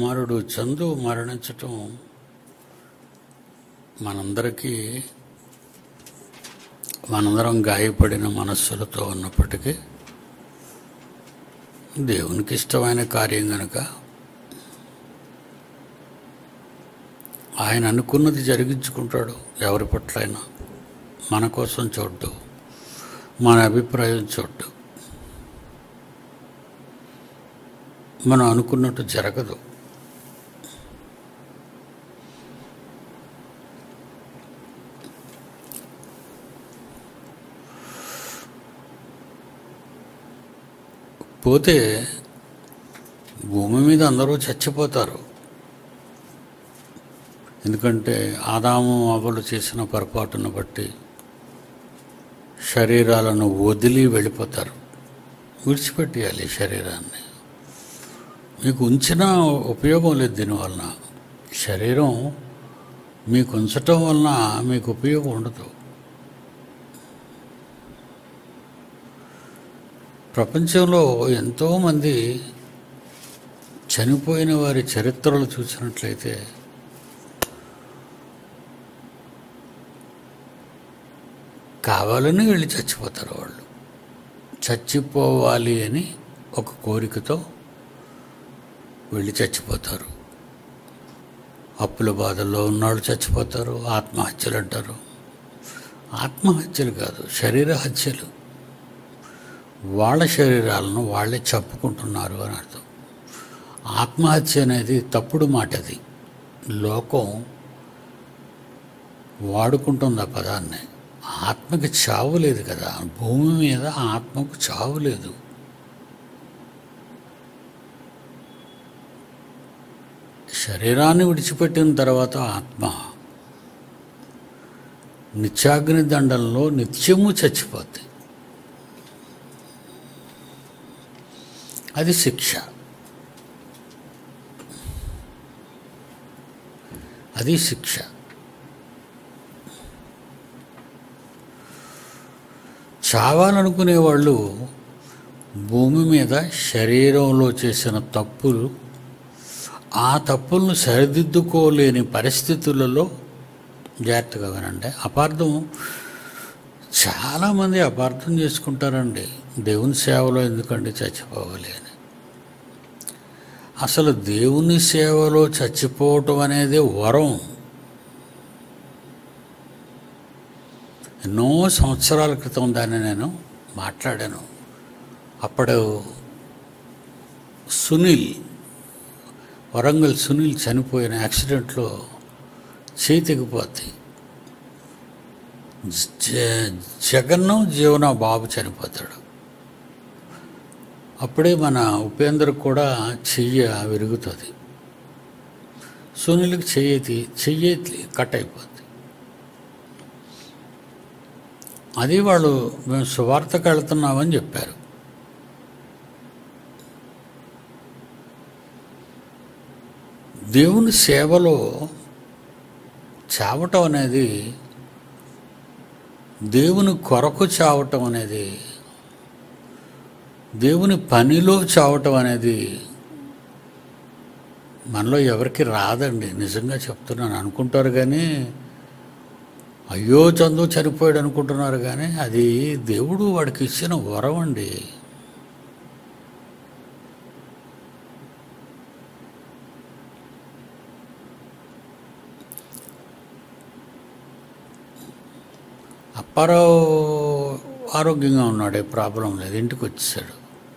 కుమారుడు చందు మరణించటం మనందరికీ మనందరం గాయపడిన మనస్సులతో ఉన్నప్పటికీ దేవునికి ఇష్టమైన కార్యం గనుక ఆయన అనుకున్నది జరిగించుకుంటాడు ఎవరి పట్లైనా మన కోసం చూడ్డు మన అభిప్రాయం చూడ్డు మనం అనుకున్నట్టు జరగదు పోతే భూమి మీద అందరూ చచ్చిపోతారు ఎందుకంటే ఆదాము అవ్వలు చేసిన పొరపాటును బట్టి శరీరాలను వదిలి వెళ్ళిపోతారు విడిచిపెట్టేయాలి శరీరాన్ని మీకు ఉంచిన ఉపయోగం లేదు దీనివలన శరీరం మీకు ఉంచటం వలన మీకు ఉపయోగం ఉండదు ప్రపంచంలో ఎంతోమంది చనిపోయిన వారి చరిత్రలు చూసినట్లయితే కావాలని వెళ్ళి చచ్చిపోతారు వాళ్ళు చచ్చిపోవాలి అని ఒక కోరికతో వెళ్ళి చచ్చిపోతారు అప్పుల బాధల్లో ఉన్నాళ్ళు చచ్చిపోతారు ఆత్మహత్యలు అంటారు ఆత్మహత్యలు కాదు శరీర హత్యలు వాళ్ళ శరీరాలను వాళ్ళే చంపుకుంటున్నారు అని అర్థం ఆత్మహత్య అనేది తప్పుడు మాట అది లోకం వాడుకుంటుంది ఆ పదాన్ని ఆత్మకి చావు లేదు కదా భూమి మీద ఆత్మకు చావు లేదు శరీరాన్ని విడిచిపెట్టిన తర్వాత ఆత్మ నిత్యాగ్ని దండంలో నిత్యము చచ్చిపోద్ది అది శిక్ష అది శిక్ష చావాలనుకునే వాళ్ళు భూమి మీద శరీరంలో చేసిన తప్పులు ఆ తప్పులను సరిదిద్దుకోలేని పరిస్థితులలో జాగ్రత్తగా వినండి అపార్థం చాలామంది అపార్థం చేసుకుంటారండి దేవుని సేవలో ఎందుకండి చచ్చిపోవాలి అని అసలు దేవుని సేవలో చచ్చిపోవటం అనేది వరం ఎన్నో సంవత్సరాల క్రితం దాన్ని నేను మాట్లాడాను అప్పుడు సునీల్ వరంగల్ సునీల్ చనిపోయిన యాక్సిడెంట్లో చేయి తెగిపోద్ది జ- జగన్ను జీవన బాబు చనిపోతాడు అప్పుడే మన ఉపేంద్ర కూడా చెయ్యి విరుగుతుంది సునీల్కి చెయ్యి చెయ్యి కట్ అయిపోద్ది అది వాళ్ళు మేము సువార్తకు వెళ్తున్నామని చెప్పారు దేవుని సేవలో చావటం అనేది దేవుని కొరకు చావటం అనేది దేవుని పనిలో చావటం అనేది మనలో ఎవరికి రాదండి నిజంగా చెప్తున్నాను అనుకుంటారు కానీ అయ్యో చందు చనిపోయాడు అనుకుంటున్నారు కానీ అది దేవుడు వాడికి ఇచ్చిన వరం అండి అప్పారావు ఆరోగ్యంగా ఉన్నాడు ఏ ప్రాబ్లం లేదు ఇంటికి వచ్చేసాడు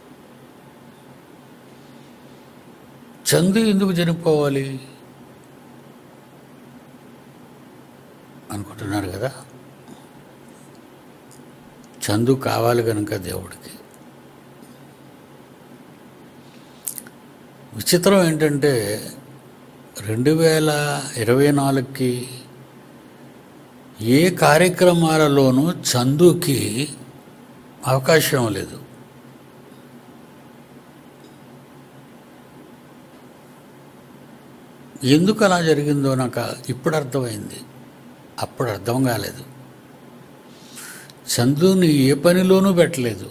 చందు ఎందుకు చనిపోవాలి అనుకుంటున్నారు కదా చందు కావాలి కనుక దేవుడికి విచిత్రం ఏంటంటే రెండు వేల ఇరవై నాలుగుకి ఏ కార్యక్రమాలలోనూ చందుకి అవకాశం లేదు ఎందుకు అలా జరిగిందో నాకు ఇప్పుడు అర్థమైంది అప్పుడు అర్థం కాలేదు చందుని ఏ పనిలోనూ పెట్టలేదు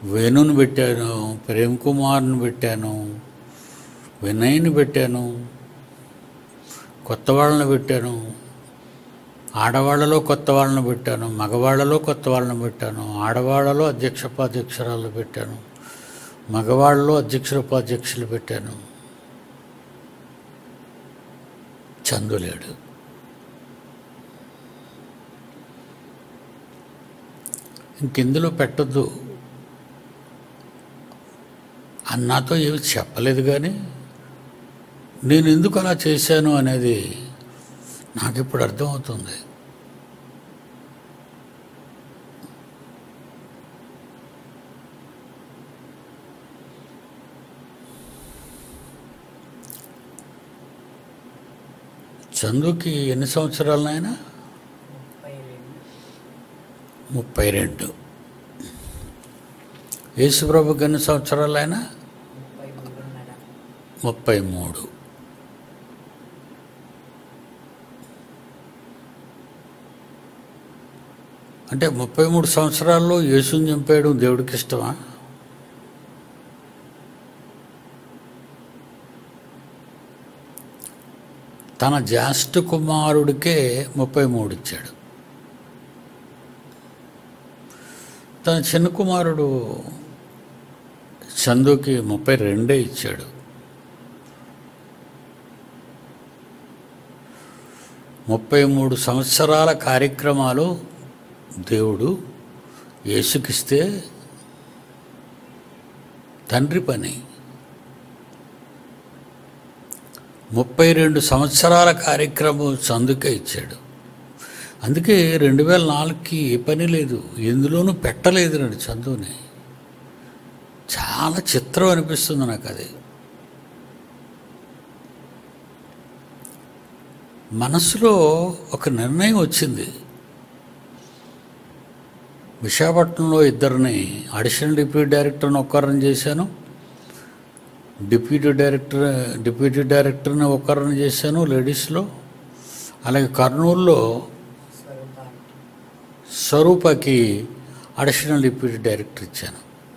వేణుని పెట్టాను ప్రేమ్ కుమార్ని పెట్టాను వినయ్ని పెట్టాను కొత్త వాళ్ళని పెట్టాను ఆడవాళ్ళలో కొత్త వాళ్ళని పెట్టాను మగవాళ్ళలో కొత్త వాళ్ళని పెట్టాను ఆడవాళ్ళలో అధ్యక్ష ఉపాధ్యక్షురాలు పెట్టాను మగవాళ్ళలో అధ్యక్షుల ఉపాధ్యక్షులు పెట్టాను చందు లేడు ఇంకెందులో పెట్టద్దు అని నాతో ఏమి చెప్పలేదు కానీ నేను ఎందుకు అలా చేశాను అనేది నాకు ఇప్పుడు అర్థమవుతుంది చందుకి ఎన్ని సంవత్సరాలు నాయన ముప్పై రెండు ముప్పై రెండు యేసుప్రభుకి ఎన్ని సంవత్సరాలు ఆయన ముప్పై మూడున్నర ముప్పై మూడు అంటే ముప్పై మూడు సంవత్సరాల్లో యేసుని చంపేయడం దేవుడికి ఇష్టమా తన జ్యేష్ఠ కుమారుడికే ముప్పై మూడు ఇచ్చాడు తన చిన్న కుమారుడు చందుకి ముప్పై రెండే ఇచ్చాడు ముప్పై మూడు సంవత్సరాల కార్యక్రమాలు దేవుడు యేసుకిస్తే తండ్రి పని ముప్పై రెండు సంవత్సరాల కార్యక్రమం చందుకే ఇచ్చాడు అందుకే రెండు వేల నాలుగుకి ఏ పని లేదు ఎందులోనూ పెట్టలేదు నేను చందుని చాలా చిత్రం అనిపిస్తుంది నాకు అది మనసులో ఒక నిర్ణయం వచ్చింది విశాఖపట్నంలో ఇద్దరిని అడిషనల్ డిప్యూటీ డైరెక్టర్ని ఒక్కరిని చేశాను డిప్యూటీ డైరెక్టర్ డిప్యూటీ డైరెక్టర్ని ఒక్కరిని చేశాను లేడీస్లో అలాగే కర్నూలులో స్వరూపానికి స్వరూపకి అడిషనల్ డిప్యూటీ డైరెక్టర్ ఇచ్చాను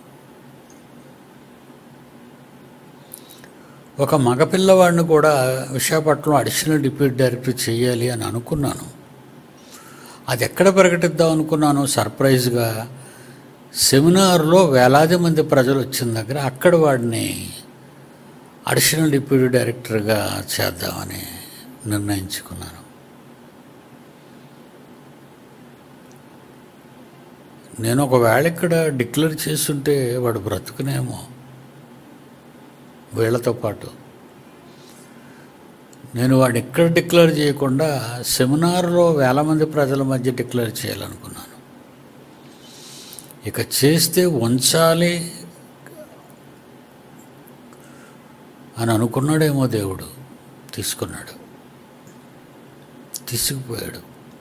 ఒక మగపిల్లవాడిని కూడా విశాఖపట్నంలో అడిషనల్ డిప్యూటీ డైరెక్టర్ చేయాలి అని అనుకున్నాను అది ఎక్కడ ప్రకటిద్దాం అనుకున్నాను సర్ప్రైజ్గా సెమినార్లో వేలాది మంది ప్రజలు వచ్చిన దగ్గర అక్కడ వాడిని అడిషనల్ డిప్యూటీ డైరెక్టర్గా చేద్దామని నిర్ణయించుకున్నాను నేను ఒకవేళ ఇక్కడ డిక్లేర్ చేస్తుంటే వాడు బ్రతుకునేమో వీళ్ళతో పాటు నేను వాడిని ఎక్కడ డిక్లేర్ చేయకుండా సెమినార్లో వేల మంది ప్రజల మధ్య డిక్లేర్ చేయాలనుకున్నాను ఇక చేస్తే ఉంచాలి అని అనుకున్నాడేమో దేవుడు తీసుకున్నాడు తీసుకుపోయాడు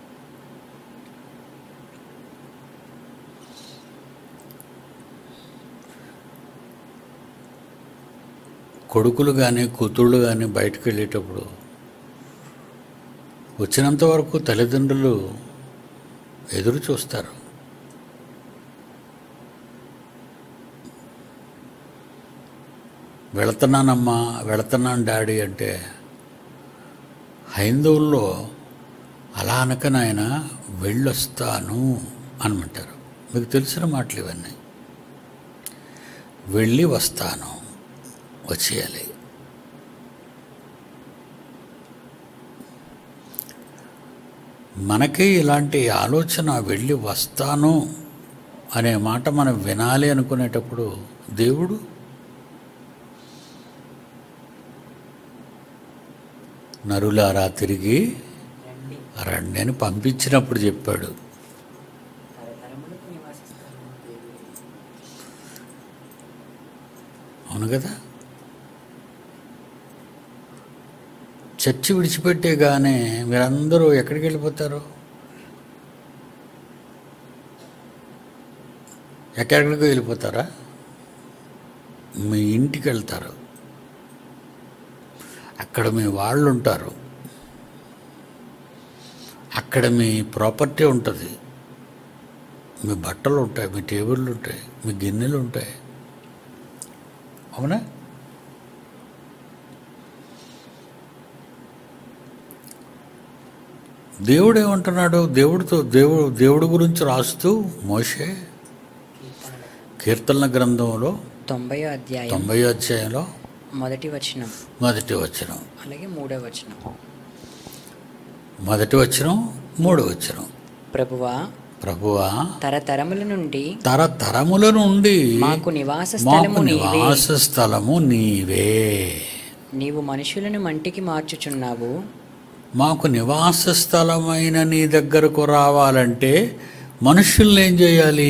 కొడుకులు కానీ కూతుళ్ళు కానీ బయటకు వెళ్ళేటప్పుడు వచ్చినంత వరకు తల్లిదండ్రులు ఎదురు చూస్తారు వెళుతున్నానమ్మా వెళుతున్నాను డాడీ అంటే హైందవుల్లో అలా అనక నాయన వెళ్ళొస్తాను అనమంటారు మీకు తెలిసిన మాటలు ఇవన్నీ వెళ్ళి వస్తాను వచ్చేయాలి మనకి ఇలాంటి ఆలోచన వెళ్ళి వస్తాను అనే మాట మనం వినాలి అనుకునేటప్పుడు దేవుడు నరులారా తిరిగి రండి రండి అని పంపించినప్పుడు చెప్పాడు తరతరములకు నివాసిస్తాను దేవుడు అవును కదా చర్చి విడిచిపెట్టేగానే మీరందరూ ఎక్కడికి వెళ్ళిపోతారు ఎక్కడెక్కడికి వెళ్ళిపోతారా మీ ఇంటికి వెళ్తారు అక్కడ మీ వాళ్ళు ఉంటారు అక్కడ మీ ప్రాపర్టీ ఉంటుంది మీ బట్టలు ఉంటాయి మీ టేబుళ్ళు ఉంటాయి మీ గిన్నెలు ఉంటాయి అవునా దేవుడు ఏమంటున్నాడు దేవుడితో దేవుడు దేవుడి గురించి రాస్తూ మోషే కీర్తనలు కీర్తనల గ్రంథంలో తొంభై అధ్యాయం తొంభై అధ్యాయంలో మొదటి వచనం మొదటి వచనం అలాగే మూడో వచనం మొదటి వచనం మూడు వచనం ప్రభువా ప్రభువా తరతరముల నుండి తరతరముల నుండి మాకు నివాస మాకు స్థలము నీవే నివాస స్థలము నీవే నీవు మనుషులను మంటికి మార్చుచున్నావు మాకు నివాస స్థలమైన నీ దగ్గరకు రావాలంటే మనుషుల్ని ఏం చేయాలి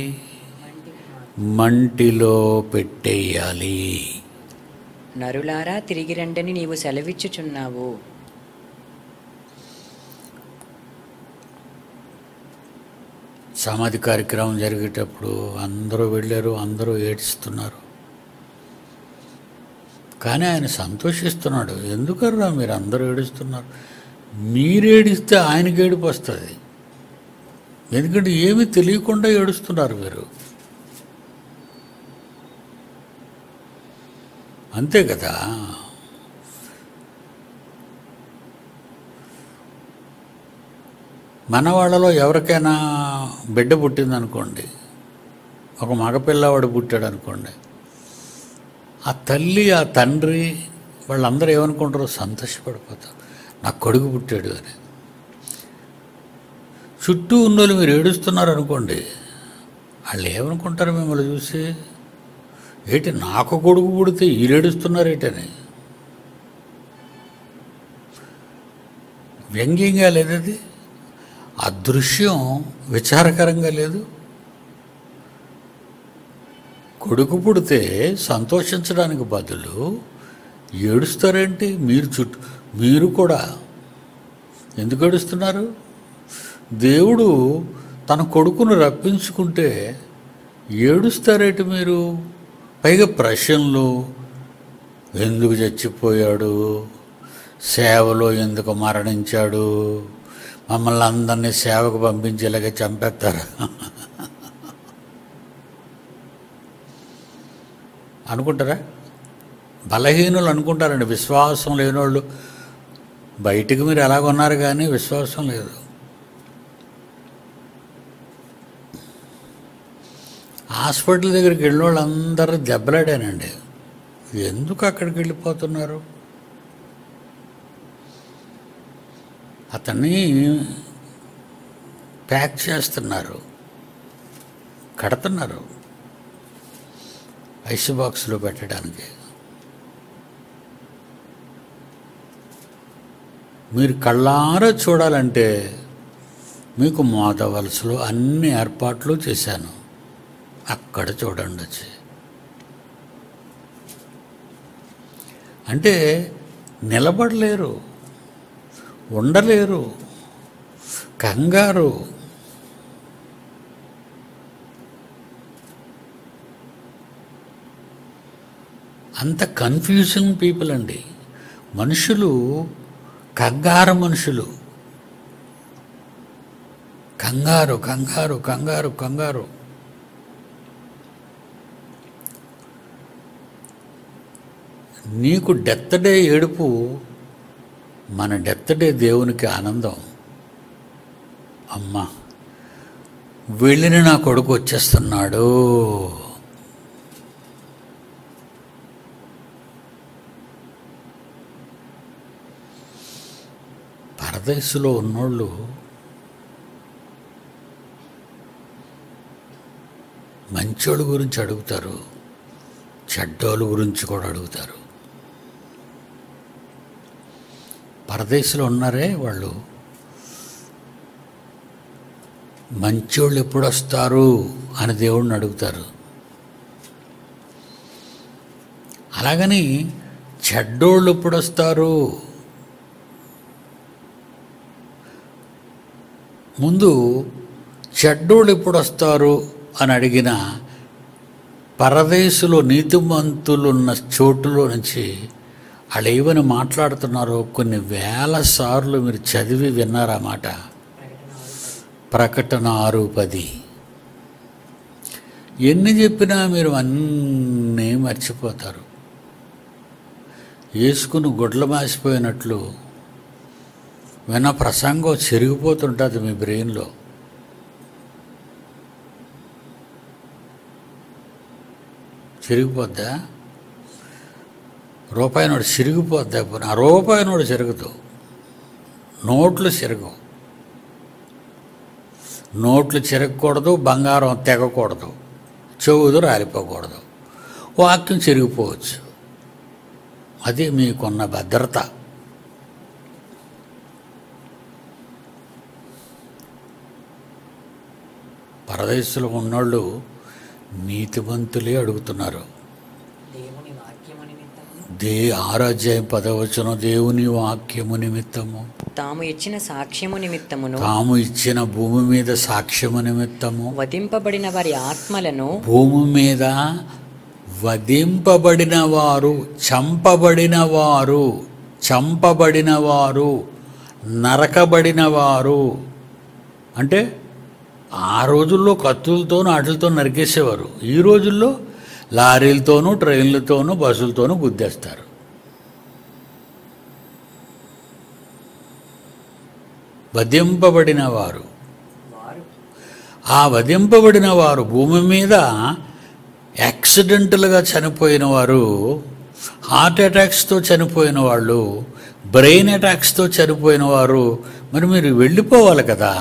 మంటిలో పెట్టేయాలి నరులారా తిరిగి రండని నీవు సెలవిచ్చుచున్నావు సమాధి కార్యక్రమం జరిగేటప్పుడు అందరూ వెళ్ళారు అందరూ ఏడుస్తున్నారు కానీ ఆయన సంతోషిస్తున్నాడు ఎందుకర్రా మీరు అందరూ ఏడుస్తున్నారు మీరు ఏడిస్తే ఆయనకి ఏడుపు వస్తుంది ఎందుకంటే ఏమీ తెలియకుండా ఏడుస్తున్నారు మీరు అంతే కదా మన వాళ్ళలో ఎవరికైనా బిడ్డ పుట్టిందనుకోండి ఒక మగపిల్లవాడు పుట్టాడు అనుకోండి ఆ తల్లి ఆ తండ్రి వాళ్ళందరూ ఏమనుకుంటారో సంతోషపడిపోతారు నా కొడుకు పుట్టాడు అని చుట్టూ ఉన్నోళ్ళు మీరు ఏడుస్తున్నారు అనుకోండి వాళ్ళు ఏమనుకుంటారు మిమ్మల్ని చూసి ఏంటి నాకు కొడుకు పుడితే వీళ్ళు ఏడుస్తున్నారు ఏంటని వ్యంగ్యంగా లేదు అది ఆ దృశ్యం విచారకరంగా లేదు కొడుకు పుడితే సంతోషించడానికి బదులు ఏడుస్తారేంటి మీరు చుట్టూ మీరు కూడా ఎందుకు ఏడుస్తున్నారు దేవుడు తన కొడుకును రప్పించుకుంటే ఏడుస్తారేంటి మీరు పైగా ప్రశ్నలు ఎందుకు చచ్చిపోయాడు సేవలో ఎందుకు మరణించాడు మమ్మల్ని అందరినీ సేవకు పంపించేలాగా చంపేస్తారు అనుకుంటారా బలహీనులు అనుకుంటారండి విశ్వాసం లేనోళ్ళు బయటికి మీరు ఎలాగున్నారు కానీ విశ్వాసం లేదు హాస్పిటల్ దగ్గరికి వెళ్ళిన వాళ్ళందరూ దెబ్బలాడానండి ఎందుకు అక్కడికి వెళ్ళిపోతున్నారు అతన్ని ప్యాక్ చేస్తున్నారు కడుతున్నారు ఐస్ బాక్స్లో పెట్టడానికి మీరు కళ్ళారా చూడాలంటే మీకు మోదవలసలో అన్ని ఏర్పాట్లు చేశాను అక్కడ చూడండి వచ్చి అంటే నిలబడలేరు ఉండలేరు కంగారు అంత కన్ఫ్యూజింగ్ పీపుల్ అండి మనుషులు కంగారు మనుషులు కంగారు కంగారు కంగారు కంగారు నీకు డెత్ డే ఏడుపు మన డెత్ డే దేవునికి ఆనందం అమ్మా వెళ్ళిన నా కొడుకు వచ్చేస్తున్నాడు పరదేశులో ఉన్నోళ్ళు మంచోళ్ళ గురించి అడుగుతారు చెడ్డోళ్ళ గురించి కూడా అడుగుతారు పరదేశంలో ఉన్నారే వాళ్ళు మంచోళ్ళు ఎప్పుడు వస్తారు అని దేవుడిని అడుగుతారు అలాగని చెడ్డోళ్ళు ఎప్పుడు వస్తారు ముందు చెడ్డోళ్ళు ఎప్పుడు వస్తారు అని అడిగిన పరదేశులో నీతిమంతులున్న చోటులో నుంచి వాళ్ళు ఏమని మాట్లాడుతున్నారో కొన్ని వేల సార్లు మీరు చదివి విన్నారా మాట ప్రకటన ఆరు పది. ప్రకటన ఆరు పది ఎన్ని చెప్పినా మీరు అన్నీ మర్చిపోతారు వేసుకుని గుడ్లు మాసిపోయినట్లు విన్న ప్రసంగం చెరిగిపోతుంటుంది మీ బ్రెయిన్లో చిరిగిపోద్దా రూపాయి నోటు చిరిగిపోద్దా పోనీ ఆ రూపాయి నోటు చెరుగుతూ నోట్లు చెరగవు నోట్లు చెరగకూడదు బంగారం తెగకూడదు చెవుదు రాలిపోకూడదు వాక్యం చెరిగిపోవచ్చు అది మీకున్న భద్రత పరదేశంలో ఉన్నోళ్ళు నీతివంతులే అడుగుతున్నారు దేవుని వాక్యము నిమిత్తము దే ఆరాధ్యాయం పదవచనం దేవుని వాక్యము నిమిత్తము తాము ఇచ్చిన సాక్ష్యము నిమిత్తమును తాము ఇచ్చిన భూమి మీద సాక్ష్యము నిమిత్తము వధింపబడిన వారి ఆత్మలను భూమి మీద వధింపబడిన వారు చంపబడిన వారు చంపబడిన వారు నరకబడిన వారు అంటే ఆ రోజుల్లో కత్తులతో వాటితో నరికేసేవారు ఈ రోజుల్లో లారీలతోనూ ట్రైన్లతోనూ బస్సులతోనూ గుద్దేస్తారు వధింపబడిన వారు వారు ఆ వధింపబడిన వారు భూమి మీద యాక్సిడెంటల్గా చనిపోయిన వారు హార్ట్ అటాక్స్తో చనిపోయిన వాళ్ళు బ్రెయిన్ అటాక్స్తో చనిపోయిన వారు మరి మీరు వెళ్ళిపోవాలి కదా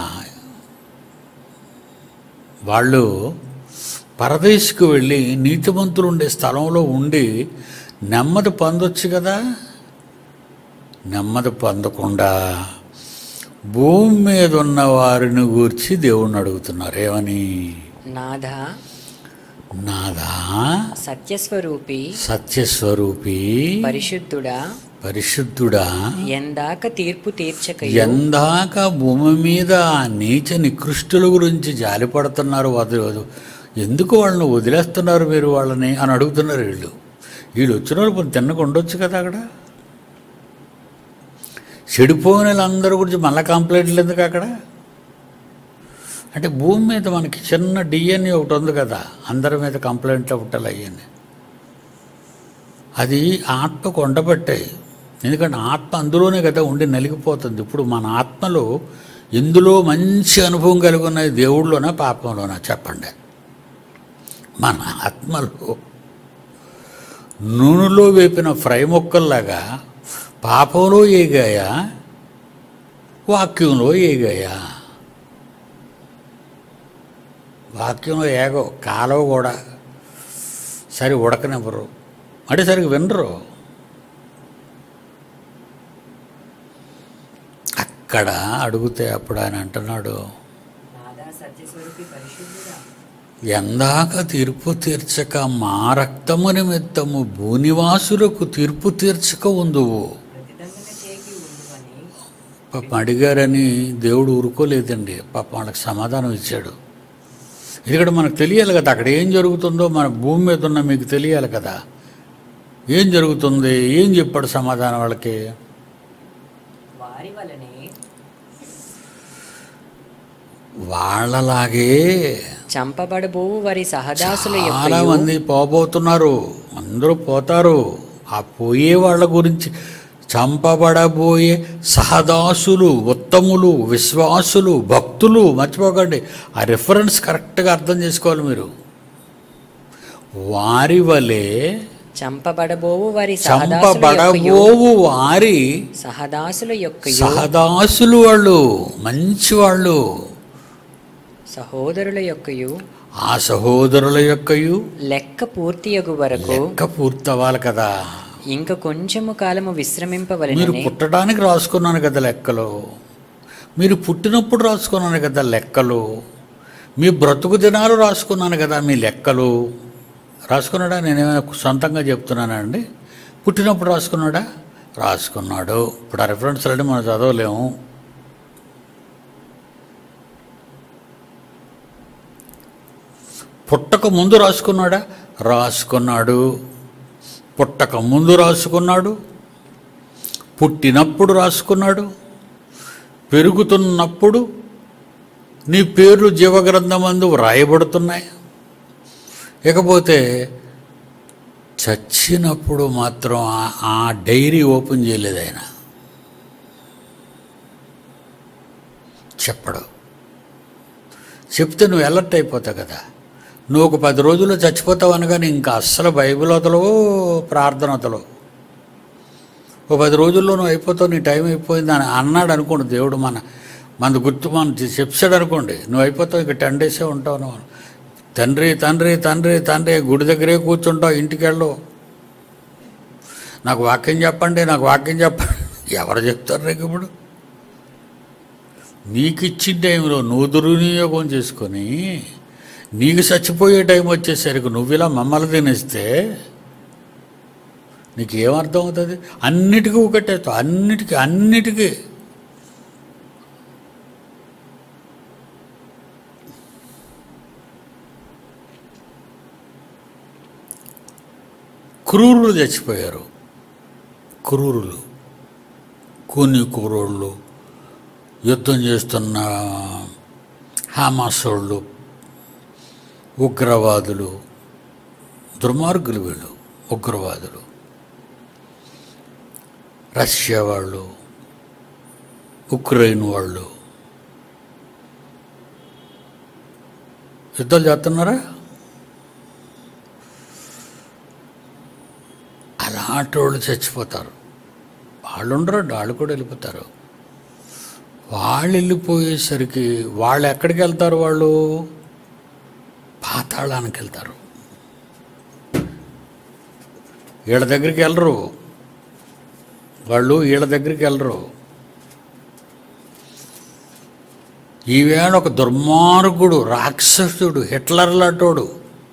వాళ్ళు పరదేశకు వెళ్ళి నీతిమంతులు ఉండే స్థలంలో ఉండి నెమ్మది పొందొచ్చు కదా నెమ్మది పొందకుండా భూమి మీద ఉన్న వారిని గూర్చి దేవుణ్ణి అడుగుతున్నారు ఏమని నాథ నాదా సత్యస్వరూపి సత్యస్వరూపి పరిశుద్ధుడా పరిశుద్ధుడా ఎందాక తీర్పు తీర్చక ఎందాక భూమి మీద ఆ నీచ నికృష్టుల గురించి జాలిపడుతున్నారు వదలదు ఎందుకు వాళ్ళని వదిలేస్తున్నారు మీరు వాళ్ళని అని అడుగుతున్నారు వీళ్ళు వీళ్ళు వచ్చిన వాళ్ళు పోనీ తిన్నగా ఉండొచ్చు కదా అక్కడ చెడిపోయిన వాళ్ళందరి గురించి మళ్ళీ కంప్లైంట్లు ఎందుకు అక్కడ అంటే భూమి మీద మనకి చిన్న డిఎన్ఏ ఒకటి ఉంది కదా అందరి మీద కంప్లైంట్లు ఒకటి అయ్యాయి అది ఆత్మకు ఉండబట్టాయి ఎందుకంటే ఆత్మ అందులోనే కదా ఉండి నలిగిపోతుంది ఇప్పుడు మన ఆత్మలో ఎందులో మంచి అనుభవం కలిగి ఉన్నది దేవుళ్ళోనా పాపంలోనా చెప్పండి మన ఆత్మలో నూనెలో వేపిన ఫ్రై మొక్కల్లాగా పాపంలో ఏగాయా వాక్యంలో ఏగాయా వాక్యంలో ఏగో కాలవ కూడా సరి ఉడకనివ్వరు అంటే సరిగ్గా వినరు అక్కడ అడిగితే అప్పుడు ఆయన అంటున్నాడు నాదా సత్యస్వరూపి పరిశుద్ధుడా ఎందాక తీర్పు తీర్చక మా రక్తము నిమిత్తము భూనివాసులకు తీర్పు తీర్చక ఉందువు ప్రతిదండన చేకి ఉండువని పాపం అడిగారని దేవుడు ఊరుకోలేదండి పాపం వాళ్ళకి సమాధానం ఇచ్చాడు ఎందుకంటే మనకు తెలియాలి కదా అక్కడ ఏం జరుగుతుందో మన భూమి మీద ఉన్న మీకు తెలియాలి కదా ఏం జరుగుతుంది ఏం చెప్పాడు సమాధానం వాళ్ళకి వారి వలనే వాళ్ళలాగే చంపబడబోవు వారి సహదాసుల చాలా యొక్క మంది పోబోతున్నారు అందరూ పోతారు ఆ పోయే వాళ్ళ గురించి చంపబడబోయే సహదాసులు ఉత్తములు విశ్వాసులు భక్తులు మర్చిపోకండి ఆ రిఫరెన్స్ కరెక్ట్గా అర్థం చేసుకోవాలి మీరు వారి వలె చంపబడబోవు వారి సహదాసుల యొక్కయు చంపబడబోవు వారి సహదాసుల యొక్క సహదాసులు వాళ్ళు మంచి వాళ్ళు సహోదరుల యొక్కయు ఆ సహోదరుల యొక్కయు లెక్క పూర్తియగు వరకు లెక్క పూర్తవ్వాలి కదా ఇంక కొంచెము కాలము మీరు విశ్రమింపవలెనని పుట్టడానికి రాసుకున్నాను కదా లెక్కలు మీరు పుట్టినప్పుడు రాసుకున్నాను కదా లెక్కలు మీ బ్రతుకు దినాలు రాసుకున్నాను కదా మీ లెక్కలు రాసుకున్నాడా నేనేమైనా సొంతంగా చెప్తున్నానా అండి పుట్టినప్పుడు రాసుకున్నాడా రాసుకున్నాడు ఇప్పుడు ఆ రిఫరెన్స్లు అంటే మనం చదవలేము పుట్టక ముందు రాసుకున్నాడా రాసుకున్నాడు పుట్టక ముందు రాసుకున్నాడు పుట్టినప్పుడు రాసుకున్నాడు పెరుగుతున్నప్పుడు నీ పేర్లు జీవగ్రంథమందు వ్రాయబడుతున్నాయి ఇకపోతే చచ్చినప్పుడు మాత్రం ఆ- ఆ డైరీ ఓపెన్ చేయలేదు ఆయన చెప్పడు చెప్తే నువ్వు అలర్ట్ అయిపోతావు కదా నువ్వు ఒక పది రోజుల్లో చచ్చిపోతావు అనగానే ఇంకా అస్సలు బైబిల్ వదలవు ప్రార్థన వదలవు ఒక పది రోజుల్లో నువ్వు అయిపోతావు నీ టైం అయిపోయింది అని అన్నాడు అనుకోండి దేవుడు మన మన గుర్తు మన చెప్పాడు అనుకోండి నువ్వు అయిపోతావు ఇక టెన్ డేసే ఉంటావు నువ్వు తండ్రి తండ్రి తండ్రి తండ్రి గుడి దగ్గరే కూర్చుంటావు ఇంటికి వెళ్ళవు నాకు వాక్యం చెప్పండి నాకు వాక్యం చెప్పండి ఎవరు చెప్తారు నీకు ఇప్పుడు నీకు ఇచ్చిన టైంలో నువ్వు దుర్వినియోగం చేసుకొని నీకు చచ్చిపోయే టైం వచ్చేసరికి నువ్వు ఇలా మమ్మల్ని తినేస్తే నీకు ఏమర్థం అవుతుంది అన్నిటికీ ఒకటేస్తావు అన్నిటికీ అన్నిటికీ క్రూరులు చచ్చిపోయారు క్రూరులు కూని కూరోళ్ళు యుద్ధం చేస్తున్న హామాసోళ్ళు ఉగ్రవాదులు దుర్మార్గులు వీళ్ళు ఉగ్రవాదులు రష్యా వాళ్ళు ఉక్రెయిన్ వాళ్ళు యుద్ధాలు చేస్తున్నారా అలాంటి వాళ్ళు చచ్చిపోతారు వాళ్ళు ఉండరు వాళ్ళు కూడా వెళ్ళిపోతారు వాళ్ళు వెళ్ళిపోయేసరికి వాళ్ళు ఎక్కడికి వెళ్తారు వాళ్ళు పాతాళానికి వెళ్తారు వీళ్ళ దగ్గరికి వెళ్ళరు వాళ్ళు వీళ్ళ దగ్గరికి వెళ్ళరు ఈవేళ ఒక దుర్మార్గుడు రాక్షసుడు హిట్లర్ లాంటోడు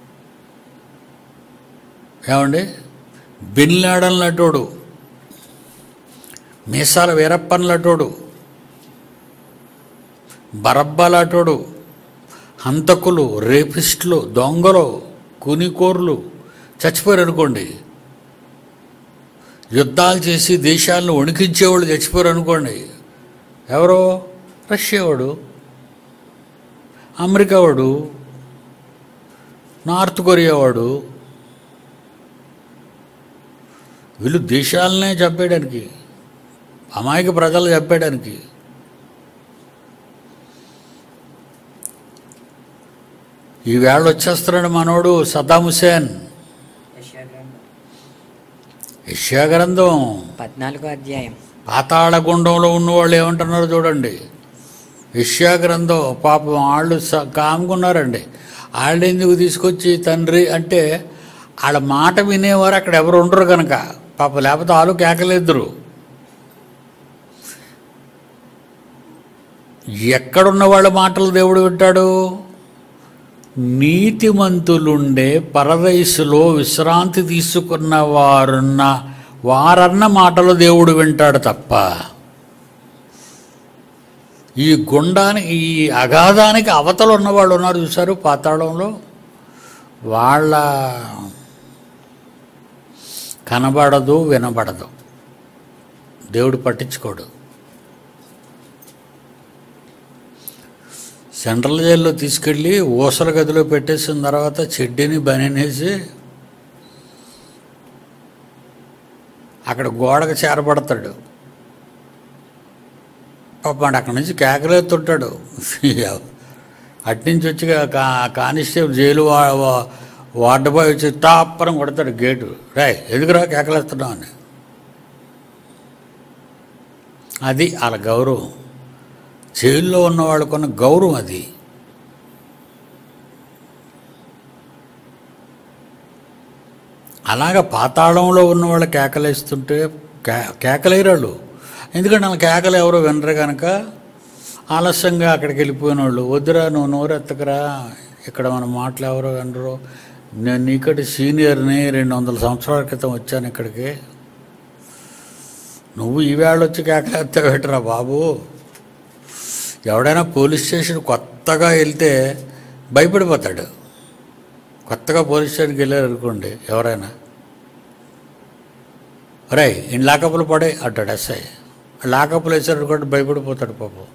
ఏమండి బిన్ లాడన్ లాంటోడు మీసాల వీరప్పన్ లాంటోడు బరబ్బలాటోడు హంతకులు రేపిస్టులు దొంగలు కూనికోర్లు చచ్చిపోయారు అనుకోండి యుద్ధాలు చేసి దేశాలను వణికించేవాళ్ళు చచ్చిపోయారు అనుకోండి ఎవరో రష్యా వాడు అమెరికా వాడు నార్త్ కొరియా వాడు వీళ్ళు దేశాలనే చంపేయడానికి అమాయక ప్రజలు చంపేయడానికి ఈవేళ వచ్చేస్తున్నాడు మనోడు సద్దాం హుసేన్ యెషయా గ్రంథం యెషయా గ్రంథం పద్నాలుగో అధ్యాయం పాతాళగుండంలో ఉన్నవాళ్ళు ఏమంటున్నారో చూడండి యెషయా గ్రంథం పాపం వాళ్ళు స- కాముకున్నారండి వాళ్ళు ఎందుకు తీసుకొచ్చి తండ్రి అంటే వాళ్ళ మాట వినేవారు అక్కడ ఎవరు ఉండరు కనుక పాప లేకపోతే వాళ్ళు కేకలేద్దరు ఎక్కడున్న వాళ్ళ మాటలు దేవుడు వింటాడు నీతిమంతులుండే పరదయసులో విశ్రాంతి తీసుకున్న వారున్న వారన్న మాటలు దేవుడు వింటాడు తప్ప ఈ గుండానికి ఈ అగాధానికి అవతలు ఉన్నవాళ్ళు ఉన్నారు చూసారు పాతాళంలో వాళ్ళ కనబడదు వినబడదు దేవుడు పట్టించుకోడు సెంట్రల్ జైల్లో తీసుకెళ్ళి ఊసల గదిలో పెట్టేసిన తర్వాత చెడ్డీని బనేసి అక్కడ గోడకు చేరబడతాడు పాపం అక్కడి నుంచి కేకలేస్తుంటాడు అట్నుంచి వచ్చి కా కానిస్టేబుల్ జైలు వా వా- వార్డు బాయ్ వచ్చి తాపరం కొడతాడు గేటు రాయ్ ఎదుగురా కేకలేస్తున్నావు అని అది వాళ్ళ గౌరవం జైల్లో ఉన్న వాళ్ళకున్న గౌరవం అది అలాగ పాతాళంలో ఉన్న వాళ్ళు కేకలేస్తుంటే కే కేకలేరాళ్ళు ఎందుకంటే వాళ్ళ కేకలు ఎవరో వినరు కనుక ఆలస్యంగా అక్కడికి వెళ్ళిపోయిన వాళ్ళు వద్దురా నువ్వు నోరెత్తకరా ఇక్కడ మన మాటలు ఎవరో వినరు నేను నీకటి సీనియర్ని రెండు వందల సంవత్సరాల క్రితం వచ్చాను ఇక్కడికి నువ్వు ఈవేళ వచ్చి కేకలేస్తావేటరా బాబు ఎవడైనా పోలీస్ స్టేషన్ కొత్తగా వెళ్తే భయపడిపోతాడు కొత్తగా పోలీస్ స్టేషన్కి వెళ్ళారు అనుకోండి ఎవరైనా రై ఇన్ లాకప్లు పడే అంటాడు ఎస్ఐ లాకప్లు వేసారు అనుకోండి భయపడిపోతాడు పాపం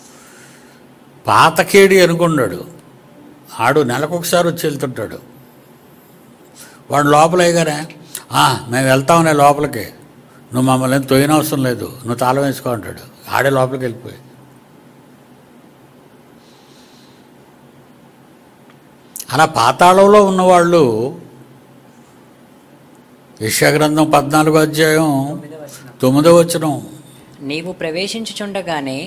పాతకేడి అనుకున్నాడు ఆడు నెలకొకసారి వచ్చి వెళ్తుంటాడు వాడు లోపల వేయగానే "ఆ, మేము వెళ్తాంలే లోపలికి నువ్వు మమ్మల్ని ఏం తొయ్యనవసరం లేదు నువ్వు తాళం వేసుకో అంటాడు ఆడే లోపలికి వెళ్ళిపోయి అలా పాతాళంలో ఉన్నవాళ్ళు యశాగ్రంథం పద్నాలుగో అధ్యాయం తొమ్మిదో వచనం తొమ్మిదో వచనం నీవు ప్రవేశించుచుండగానే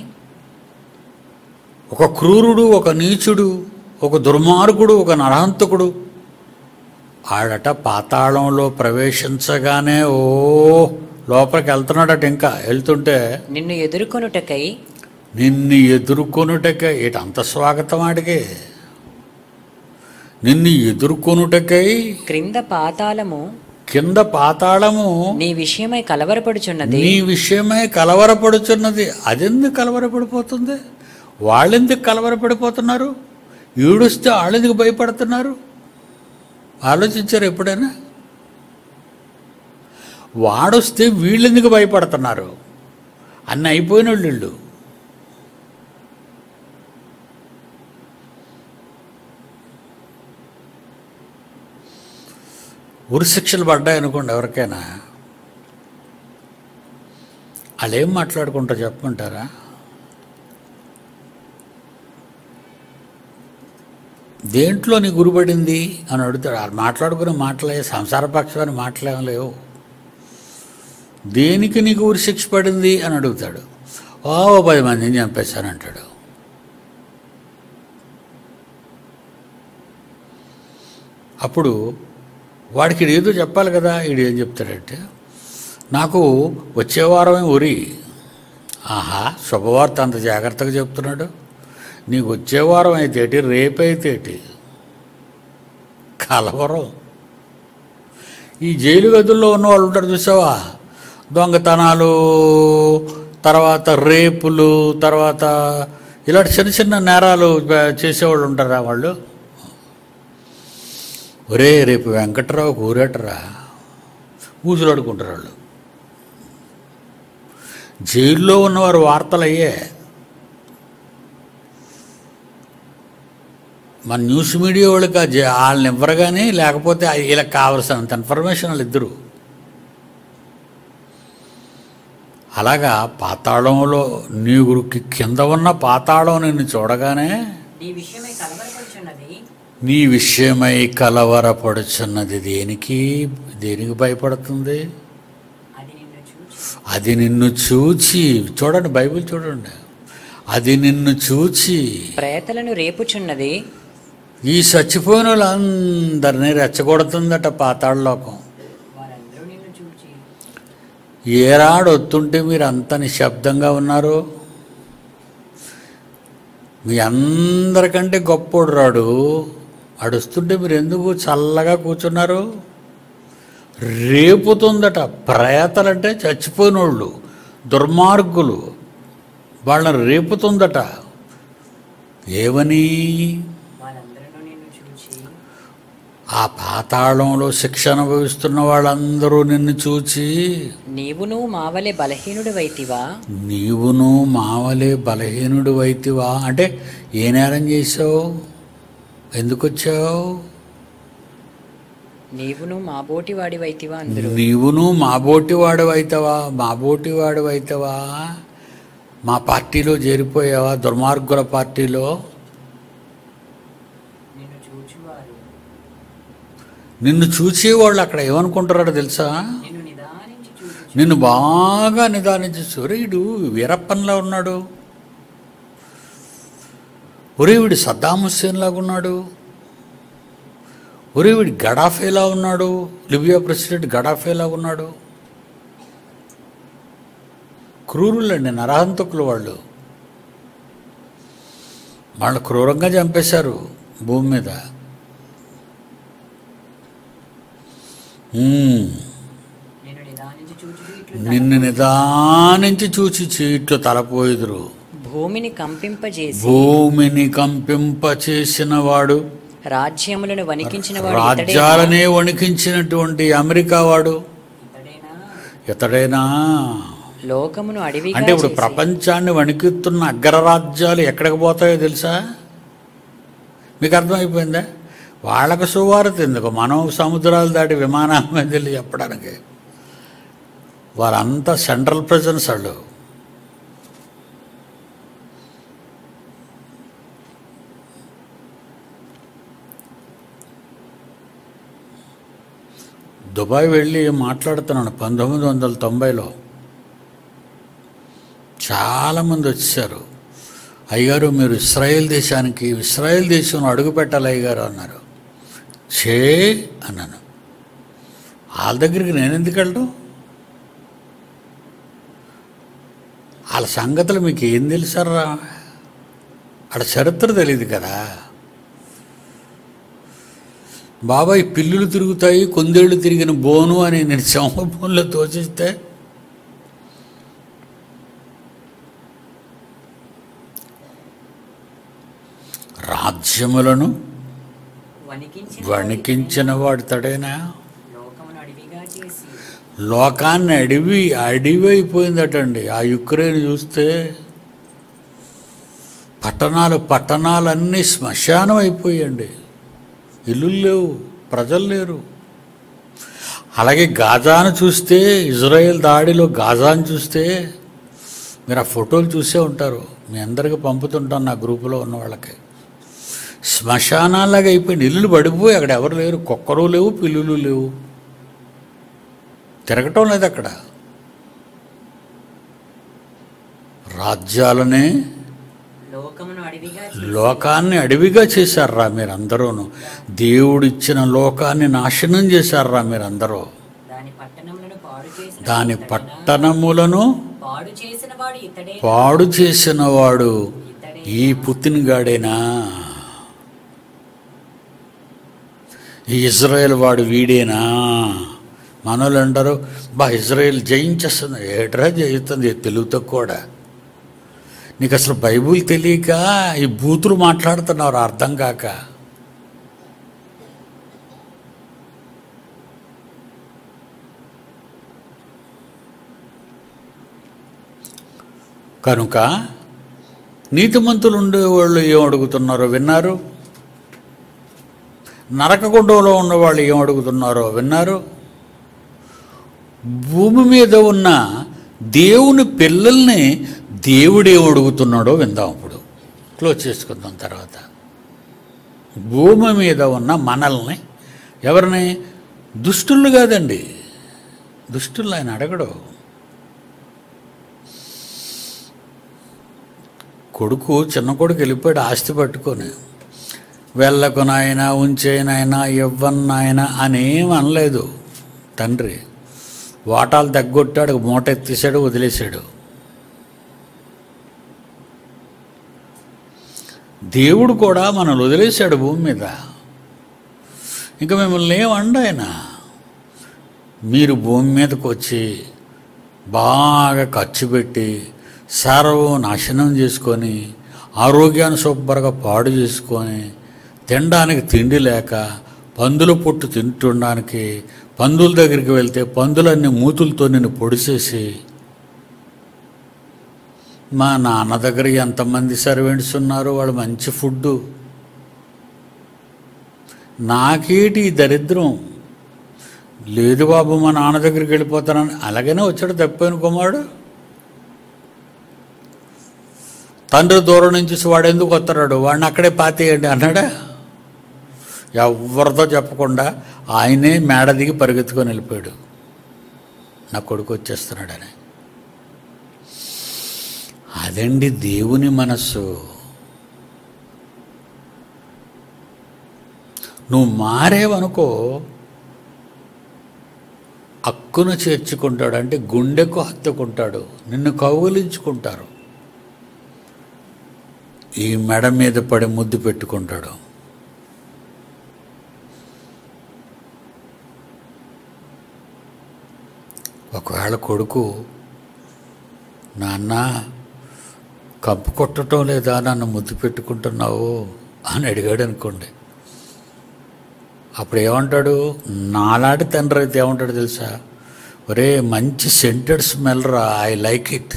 ఒక క్రూరుడు ఒక నీచుడు ఒక దుర్మార్గుడు ఒక నరహంతకుడు ఆడట పాతాళంలో ప్రవేశించగానే ఓ లోపలికి వెళ్తున్నాడట ఇంకా వెళ్తుంటే నిన్ను ఎదుర్కొనుటకై నిన్ను ఎదుర్కొనుటకై ఇటు అంత స్వాగతం ఆడికి నిన్ను ఎదుర్కొనుటకై క్రింద పాతాళము కింద పాతాళము నీ విషయమై కలవరపడుచున్నది నీ విషయమై కలవరపడుచున్నది అదెందుకు కలవరపడిపోతుంది వాళ్ళెందుకు కలవరపడిపోతున్నారు ఈడుస్తే వాళ్ళెందుకు భయపడుతున్నారు ఆలోచించారు ఎప్పుడైనా వాడొస్తే వీళ్ళెందుకు భయపడుతున్నారు అన్నీ అయిపోయిన వాళ్ళు వీళ్ళు ఉరి శిక్షలు పడ్డాయి అనుకోండి ఎవరికైనా వాళ్ళు ఏం మాట్లాడుకుంటారు చెప్పమంటారా దేంట్లో నీ గురిపడింది అని అడుగుతాడు వాళ్ళు మాట్లాడుకునే మాటలే సంసారపక్షమైన మాటలేం లేవు దేనికి నీకు ఉరి శిక్ష పడింది అని అడుగుతాడు ఓ ఓ పది మందిని చంపేశానంటాడు అప్పుడు వాడికి ఈడు ఏదో చెప్పాలి కదా ఈడు ఏం చెప్తాడంటే నాకు వచ్చే వారమే ఉరి ఆహా శుభవార్త అంత జాగ్రత్తగా చెప్తున్నాడు నీకు వచ్చే వారం అయితేటి రేపైతేటి కలవరం ఈ జైలు గదుల్లో ఉన్న వాళ్ళు ఉంటారు చూసావా దొంగతనాలు తర్వాత రేపులు తర్వాత ఇలాంటి చిన్న చిన్న నేరాలు బ- చేసేవాళ్ళు ఉంటారా వాళ్ళు ఒరే రేపు వెంకట్రావు ఊరేటరా ఊజులాడుకుంటారు వాళ్ళు జైల్లో ఉన్నవారు వార్తలు అయ్యే మన న్యూస్ మీడియా వాళ్ళకి ఆ జ- వాళ్ళని ఇవ్వరు కానీ లేకపోతే ఆ- వీళ్ళకి కావలసినంత ఇన్ఫర్మేషన్ వాళ్ళు ఇద్దరు అలాగా పాతాళంలో నీ గురికి కింద ఉన్న పాతాళం నిన్ను చూడగానే నీ విషయమై కలవరపడుచున్నది నీ విషయమై కలవరపడుచున్నది దేనికి దేనికి భయపడుతుంది అది నిన్ను చూచి అది నిన్ను చూచి చూడండి బైబిల్ చూడండి అది నిన్ను చూచి ప్రేతలను రేపుచున్నది ఈ చచ్చిపోయిన వాళ్ళందరినీ రెచ్చగొడుతుందట పాతాళలోకం వారందరూ నిన్ను చూచి ఏరాడు వస్తుంటే మీరు అంత నిశ్శబ్దంగా ఉన్నారు మీ అందరికంటే గొప్పోడు రాడు అడుస్తుంటే మీరు ఎందుకు చల్లగా కూర్చున్నారు రేపుతుందట ప్రేతలంటే చచ్చిపోయినోళ్ళు దుర్మార్గులు వాళ్ళని రేపుతుందట ఏమని వారందరూ నిన్ను చూచి ఆ పాతాళంలో శిక్ష అనుభవిస్తున్న వాళ్ళందరూ నిన్ను చూచి నీవును మావలే బలహీనుడు వైతివా నీవును మావలే బలహీనుడు వైతివా అంటే ఏ నేరం చేసావు ఎందుకు వచ్చావు నీవును మాబోటి వాడి వైతివా అందరూ నీవును మాబోటి వాడు అవుతావా మాబోటి వాడు అవుతావా మా పార్టీలో చేరిపోయావా దుర్మార్గుల పార్టీలో నిన్ను చూచువారు నిన్ను చూసేవాళ్ళు అక్కడ ఏమనుకుంటారో తెలుసా నిన్ను నిదానించి చూచి నిన్ను బాగా నిదానించి సూర్యుడు వీరప్పన్లా ఉన్నాడు ఒరే వీడు సద్దాం హుస్సేన్ లాగా ఉన్నాడు ఒరే వీడు గడాఫేలా ఉన్నాడు లిబియా ప్రెసిడెంట్ గడాఫేలా ఉన్నాడు క్రూరులండి నరహంతకులు వాళ్ళు వాళ్ళు క్రూరంగా చంపేశారు భూమి మీద మ్మ్. నిన్ను నిదానించి చూచి ఇట్లు నిన్ను నిదానించి చూచి చీట్లు తలపోయిదురు భూమిని కంపింపజేసి భూమిని కంపింప చేసిన వాడు రాజ్యములను వణికించిన వాడు ఇతడే రాజ్యాలనే వణికించినటువంటి అమెరికా వాడు ఇతడేనా ఇతడేనా లోకమును అడవిగా అంటే ఇప్పుడు చేసి ప్రపంచాన్ని వణికిస్తున్న అగ్రరాజ్యాలు ఎక్కడికి పోతాయో తెలుసా మీకు అర్థమైపోయిందా వాళ్ళకు సువార్త ఎందుకు మనం సముద్రాలు దాటి విమానాల మీద వెళ్ళి చెప్పడానికి వారంతా సెంట్రల్ ప్రెజెన్స్ వాళ్ళు దుబాయ్ వెళ్ళి మాట్లాడుతున్నాను పంతొమ్మిది వందల తొంభైలో చాలామంది వచ్చారు అయ్యగారు మీరు ఇస్రాయేల్ దేశానికి ఇస్రాయేల్ దేశంలో అడుగు పెట్టాలి అయ్యగారు అన్నారు చే అన్నాను వాళ్ళ దగ్గరికి నేను ఎందుకు వెళ్ళడం వాళ్ళ సంగతులు మీకు ఏం తెలుసారా ఆడ చరిత్ర తెలియదు కదా బాబాయ్ పిల్లులు తిరుగుతాయి కొందేళ్ళు తిరిగిన బోను అని నేను చెమ్మ బోన్లో తోచిస్తే రాజ్యములను వణికించిన వణికించిన వాడు తడేనా లోకమును అడవిగా చేసి లోకాన్ని అడివి అడివి అయిపోయిందటండి ఆ యుక్రెయిన్ చూస్తే పట్టణాలు పట్టణాలన్నీ శ్మశానం అయిపోయండి ఇల్లు లేవు ప్రజలు లేరు అలాగే గాజాను చూస్తే ఇజ్రాయెల్ దాడిలో గాజాను చూస్తే మీరు ఆ ఫోటోలు చూసే ఉంటారు మీ అందరికీ పంపుతుంటాను నా గ్రూపులో ఉన్న వాళ్ళకి శ్మశానాలాగా అయిపోయింది ఇల్లులు పడిపోయి అక్కడ ఎవరు లేరు కుక్కరు లేవు పిల్లులు లేవు తిరగటం లేదు అక్కడ రాజ్యాలనే లోకమును అడవిగా చేసి లోకాన్ని అడవిగా చేశారా మీరందరూను దేవుడిచ్చిన లోకాన్ని నాశనం చేశారా మీరందరూ దాని పట్టణములను పాడు చేసిన దాని ఇతడేనా? పట్టణములను పాడు చేసిన వాడు ఇతడే పాడు చేసిన వాడు ఇతడే ఈ పుత్తిన గాడేనా ఈ ఇజ్రాయెల్ వాడు వీడేనా మనోళ్ళు అంటారు బా ఇజ్రాయెల్ జయించేస్తుంది ఏట్రా జయిస్తుంది తెలుగుతో కూడా నీకు అసలు బైబుల్ తెలియక ఈ బూతులు మాట్లాడుతున్నారు అర్థం కాక కనుక నీతిమంతులు ఉండేవాళ్ళు ఏం అడుగుతున్నారో విన్నారు నరకగుండంలో ఉన్నవాళ్ళు ఏం అడుగుతున్నారో విన్నారు భూమి మీద ఉన్న దేవుని పిల్లల్ని దేవుడు ఏం అడుగుతున్నాడో విందాం ఇప్పుడు క్లోజ్ చేసుకుందాం తర్వాత భూమి మీద ఉన్న మనల్ని ఎవరిని దుష్టులు కాదండి దుష్టులు ఆయన అడగడు కొడుకు చిన్న కొడుకు వెళ్ళిపోయాడు ఆస్తి పట్టుకొని వెళ్ళకు నాయన ఉంచే నాయన ఇవ్వన్నాయన అనేం అనలేదు తండ్రి వాటాలు తగ్గొట్టాడు మూట ఎత్తేసాడు వదిలేశాడు దేవుడు కూడా మనల్ని వదిలేశాడు భూమి మీద ఇంకా మిమ్మల్ని ఏమండు ఆయన మీరు భూమి మీదకి వచ్చి బాగా ఖర్చు పెట్టి సర్వం నాశనం చేసుకొని ఆరోగ్యాన్ని శుభ్రంగా పాడు చేసుకొని తినడానికి తిండి లేక పందుల పొట్టు తింటుండడానికి పందుల దగ్గరికి వెళ్తే పందులన్నీ మూతులతో నిన్ను పొడిసేసి మా నాన్న దగ్గర ఎంతమంది సర్వెంట్స్ ఉన్నారు వాళ్ళు మంచి ఫుడ్డు నాకేటి ఈ దరిద్రం లేదు బాబు మా నాన్న దగ్గరికి వెళ్ళిపోతానని అలాగనే వచ్చాడు తప్పిపోయిన కుమారుడు తండ్రి దూరం నుంచి చూసి వాడు ఎందుకు వస్తున్నాడు వాడిని అక్కడే పాతేయండి అన్నాడా ఎవరితో చెప్పకుండా ఆయనే మేడ దిగి పరిగెత్తుకొని వెళ్ళిపోయాడు నా కొడుకు వచ్చేస్తున్నాడని అదండి దేవుని మనస్సు నువ్వు మారేవనుకో హక్కును చేర్చుకుంటాడు అంటే గుండెకు హత్తుకుంటాడు నిన్ను కౌగులించుకుంటారు ఈ మెడ మీద పడి ముద్దు పెట్టుకుంటాడు ఒకవేళ కొడుకు నాన్న కప్పు కొట్టడం లేదా నన్ను ముద్దు పెట్టుకుంటున్నావు అని అడిగాడు అనుకోండి అప్పుడు ఏమంటాడు నాలాంటి తండ్రి అయితే ఏమంటాడు తెలుసా ఒరే మంచి సెంటెడ్ స్మెల్ రా ఐ లైక్ ఇట్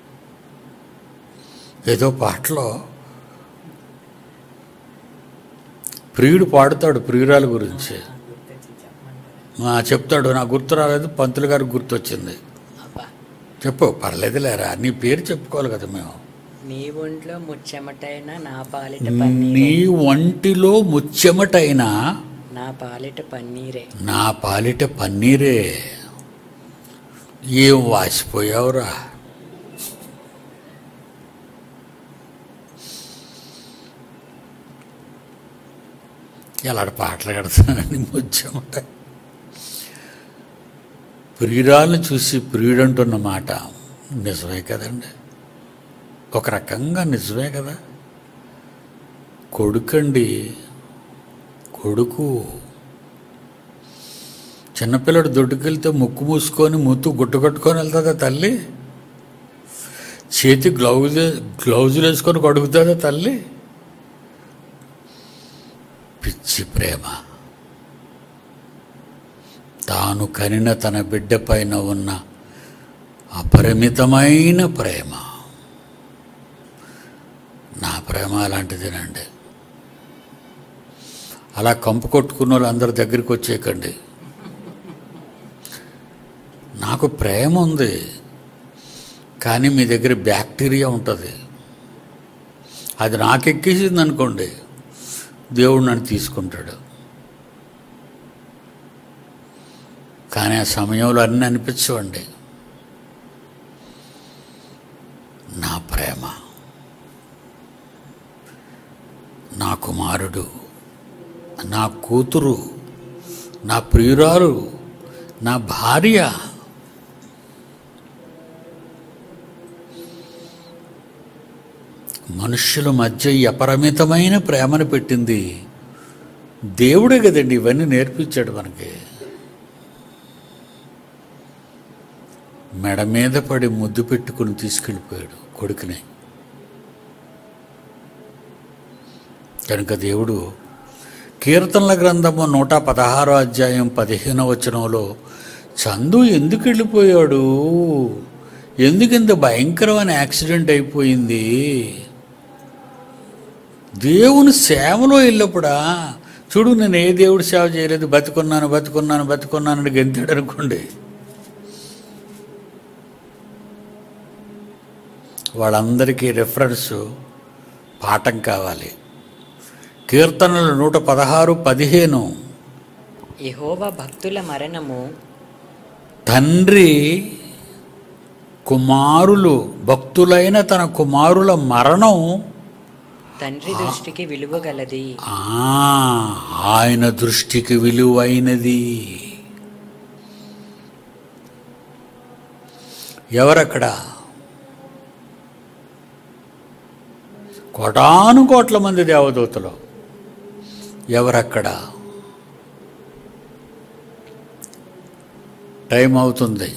ఏదో పాటలో ప్రియుడు పాడుతాడు ప్రియురాల గురించి గుర్తొచ్చి చెప్పమంటారా ఆ, చెప్తాడు నాకు గుర్తు రాలేదు పంతులు గారికి గుర్తొచ్చింది అబ్బా చెప్పు పర్లేదులేరా నీ పేరు చెప్పుకోవాలి కదా మేము నీ ఒంట్లో ముచ్చెమటైన నా పాలిట నీ పన్నీరే వంటిలో ముచ్చెమటైన నా పాలిట పన్నీరే నా పాలిట పన్నీరే ఏం వాసిపోయావురా ఎలాంటి పాటలు కడతానని ముచ్చమట ప్రియురాలను చూసి ప్రియుడంటున్న మాట నిజమే కదండి ఒక రకంగా నిజమే కదా కొడుకండి కొడుకు చిన్నపిల్లడు దొడ్డుకెళ్తే ముక్కు మూసుకొని ముత్తు గుట్టు కట్టుకొని వెళ్తుందా తల్లి చేతి గ్లౌజ్ గ్లౌజులు వేసుకొని కడుగుతుందా తల్లి పిచ్చి ప్రేమ తాను కనిన తన బిడ్డ పైన ఉన్న అపరిమితమైన ప్రేమ నా ప్రేమ అలాంటిదేనండి అలా కంపు కొట్టుకున్న వాళ్ళు అందరి దగ్గరికి వచ్చేయకండి నాకు ప్రేమ ఉంది కానీ మీ దగ్గర బ్యాక్టీరియా ఉంటుంది అది నాకు ఎక్కేసింది అనుకోండి దేవుడు నన్ను తీసుకుంటాడు కానీ ఆ సమయంలో అన్నీ అనిపించవండి నా ప్రేమ నా కుమారుడు నా కూతురు నా ప్రియురాలు నా భార్య మనుష్యుల మధ్య ఈ అపరిమితమైన ప్రేమను పెట్టింది దేవుడే కదండి ఇవన్నీ నేర్పించాడు మనకి మెడ మీద పడి ముద్దు పెట్టుకుని తీసుకెళ్ళిపోయాడు కొడుకుని కనుక దేవుడు కీర్తనల గ్రంథము నూట పదహారో అధ్యాయం పదిహేనో వచనంలో చందు ఎందుకు వెళ్ళిపోయాడు ఎందుకు ఇంత భయంకరమైన యాక్సిడెంట్ అయిపోయింది దేవుని సేవలో వెళ్ళినప్పుడా చూడు నేను ఏ దేవుడి సేవ చేయలేదు బతుకున్నాను బతుకున్నాను బతుకున్నాను అని గెంతాడు అనుకోండి వాళ్ళందరికీ రెఫరెన్స్ పాఠం కావాలి కీర్తనలు నూట పదహారు పదిహేను యెహోవా భక్తుల మరణము తండ్రి కుమారులు భక్తులైన తన కుమారుల మరణం తండ్రి దృష్టికి విలువ గలది ఆ, ఆయన దృష్టికి విలువైనది ఎవరక్కడ కోటాను కోట్ల మంది దేవదూతలు ఎవరక్కడ టైం అవుతుంది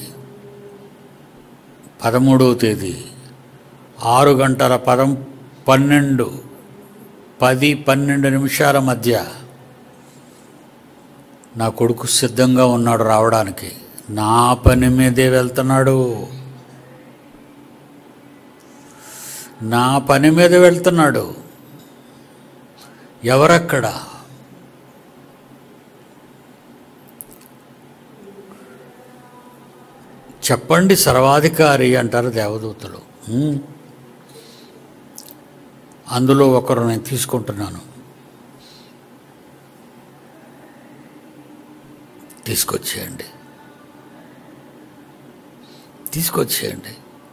పదమూడవ తేదీ ఆరు గంటల పదం పన్నెండు పది పన్నెండు నిమిషాల మధ్య నా కొడుకు సిద్ధంగా ఉన్నాడు రావడానికి నా పని మీదే వెళ్తున్నాడు నా పని మీద వెళ్తున్నాడు ఎవరక్కడ చెప్పండి సర్వాధికారి అంటారు దేవదూతలు హ్మ్. అందులో ఒకరు నేను తీసుకుంటున్నాను తీసుకొచ్చేయండి తీసుకొచ్చేయండి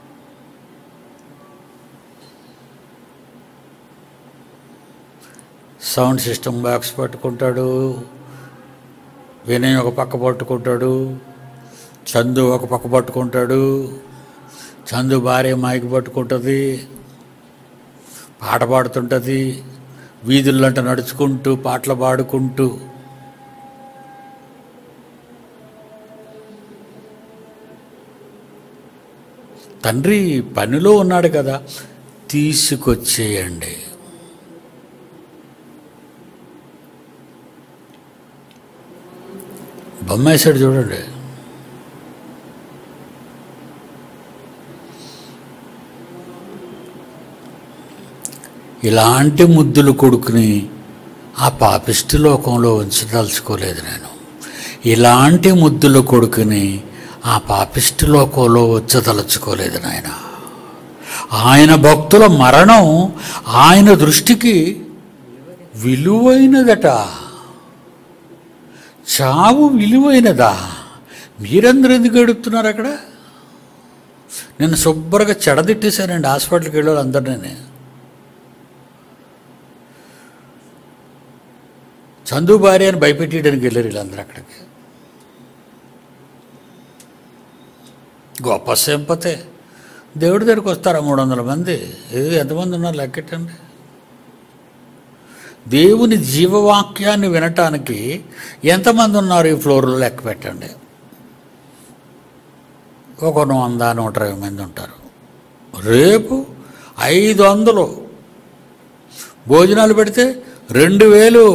సౌండ్ సిస్టమ్ బాక్స్ పట్టుకుంటాడు వినయ్ ఒక పక్క పట్టుకుంటాడు చందు ఒక పక్క పట్టుకుంటాడు చందు భార్య మైకి పట్టుకుంటుంది పాట పాడుతుంటుంది వీధుల్లంట నడుచుకుంటూ పాటలు పాడుకుంటూ తండ్రి పనిలో ఉన్నాడు కదా తీసుకొచ్చేయండి బొమ్మేశాడు చూడండి ఇలాంటి ముద్దులు కొడుకుని ఆ పాపిష్టి లోకంలో ఉంచదలుచుకోలేదు నేను ఇలాంటి ముద్దుల కొడుకుని ఆ పాపిష్టి లోకంలో ఉంచదలుచుకోలేదు నాయన ఆయన భక్తుల మరణం ఆయన దృష్టికి విలువైనదట చావు విలువైనదా మీరందరూ ఎందుకు ఎడుతున్నారు అక్కడ నేను శుభ్రంగా చెడదిట్టేశానండి హాస్పిటల్కి వెళ్ళాలి అందరినీ చందు భార్య అని భయపెట్టేయడానికి వెళ్ళారు వీళ్ళందరూ అక్కడికి గొప్ప సింపతే దేవుడి దగ్గరికి వస్తారా మూడు వందల మంది ఏదో ఎంతమంది ఉన్నారు లెక్కెట్టండి దేవుని జీవవాక్యాన్ని వినటానికి ఎంతమంది ఉన్నారు ఈ ఫ్లోర్లో లెక్క పెట్టండి ఒక వంద నూట ఇరవై మంది ఉంటారు రేపు ఐదు వందలు భోజనాలు పెడితే రెండు వేలు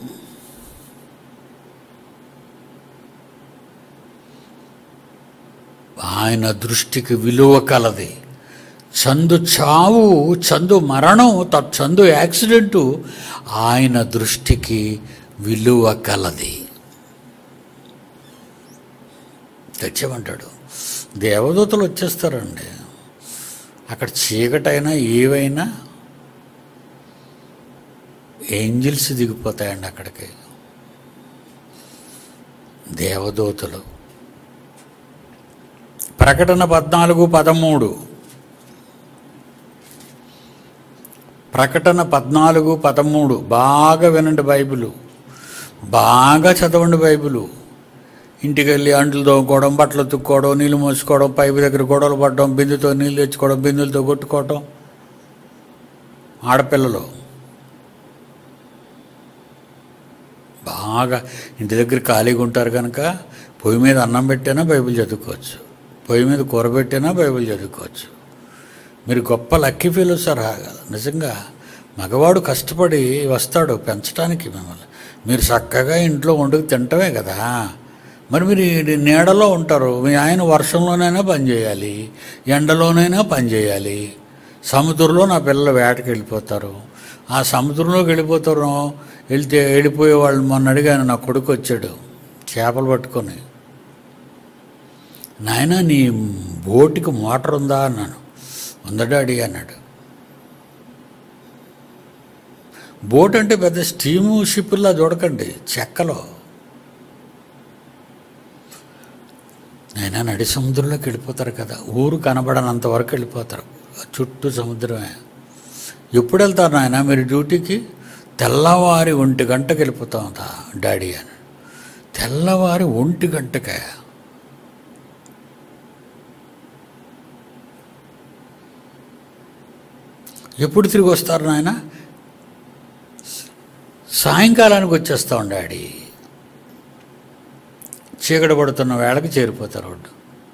ఆయన దృష్టికి విలువ కలది చందు చావు చందు మరణం త- చందు యాక్సిడెంటు ఆయన దృష్టికి విలువ కలది తెచ్చామంటాడు దేవదూతలు వచ్చేస్తారండి అక్కడ చీకటైనా ఏవైనా ఏంజిల్స్ దిగిపోతాయండి అక్కడికి దేవదూతలు ప్రకటన పద్నాలుగు పదమూడు ప్రకటన పద్నాలుగు పదమూడు బాగా వినండి బైబిలు బాగా చదవండి బైబిలు ఇంటికి వెళ్ళి అంట్లు తోముకోవడం బట్టలు తుక్కోవడం నీళ్ళు మోసుకోవడం పైపు దగ్గర గొడవలు పడడం బిందుతో నీళ్ళు తెచ్చుకోవడం బిందులతో కొట్టుకోవడం ఆడపిల్లలు బాగా ఇంటి దగ్గర ఖాళీగా ఉంటారు కనుక పొయ్యి మీద అన్నం పెట్టైనా బైబిల్ చదువుకోవచ్చు పొయ్యి మీద కూర పెట్టైనా బైబిల్ చదువుకోవచ్చు మీరు గొప్ప లక్కీ ఫీల్ సార్ నిజంగా మగవాడు కష్టపడి వస్తాడు పెంచడానికి మిమ్మల్ని మీరు చక్కగా ఇంట్లో వండుకు తింటమే కదా మరి మీరు ఈ నీడలో ఉంటారు మీ ఆయన వర్షంలోనైనా పని చేయాలి ఎండలోనైనా పని చేయాలి సముద్రంలో నా పిల్లలు వేటకి వెళ్ళిపోతారు ఆ సముద్రంలోకి వెళ్ళిపోతారు వెళ్తే వెళ్ళిపోయే వాళ్ళు మొన్న అడిగాను నా కొడుకు వచ్చాడు చేపలు పట్టుకొని నాయన నీ బోటుకి మోటార్ ఉందా అన్నాను ఉందా డాడీ అన్నాడు బోట్ అంటే పెద్ద స్టీము షిప్లా చూడకండి చెక్కలో అయినా నడి సముద్రంలోకి వెళ్ళిపోతారు కదా ఊరు కనబడనంత వరకు వెళ్ళిపోతారు చుట్టూ సముద్రమే ఎప్పుడు వెళ్తారు నాయన మీరు డ్యూటీకి తెల్లవారి ఒంటి గంటకి వెళ్ళిపోతాం డాడీ అని తెల్లవారి ఒంటి గంటకే ఎప్పుడు తిరిగి వస్తారు నాయన సాయంకాలానికి వచ్చేస్తాం డాడీ చీకటి పడుతున్న వేళకి చేరిపోతారు రోడ్డు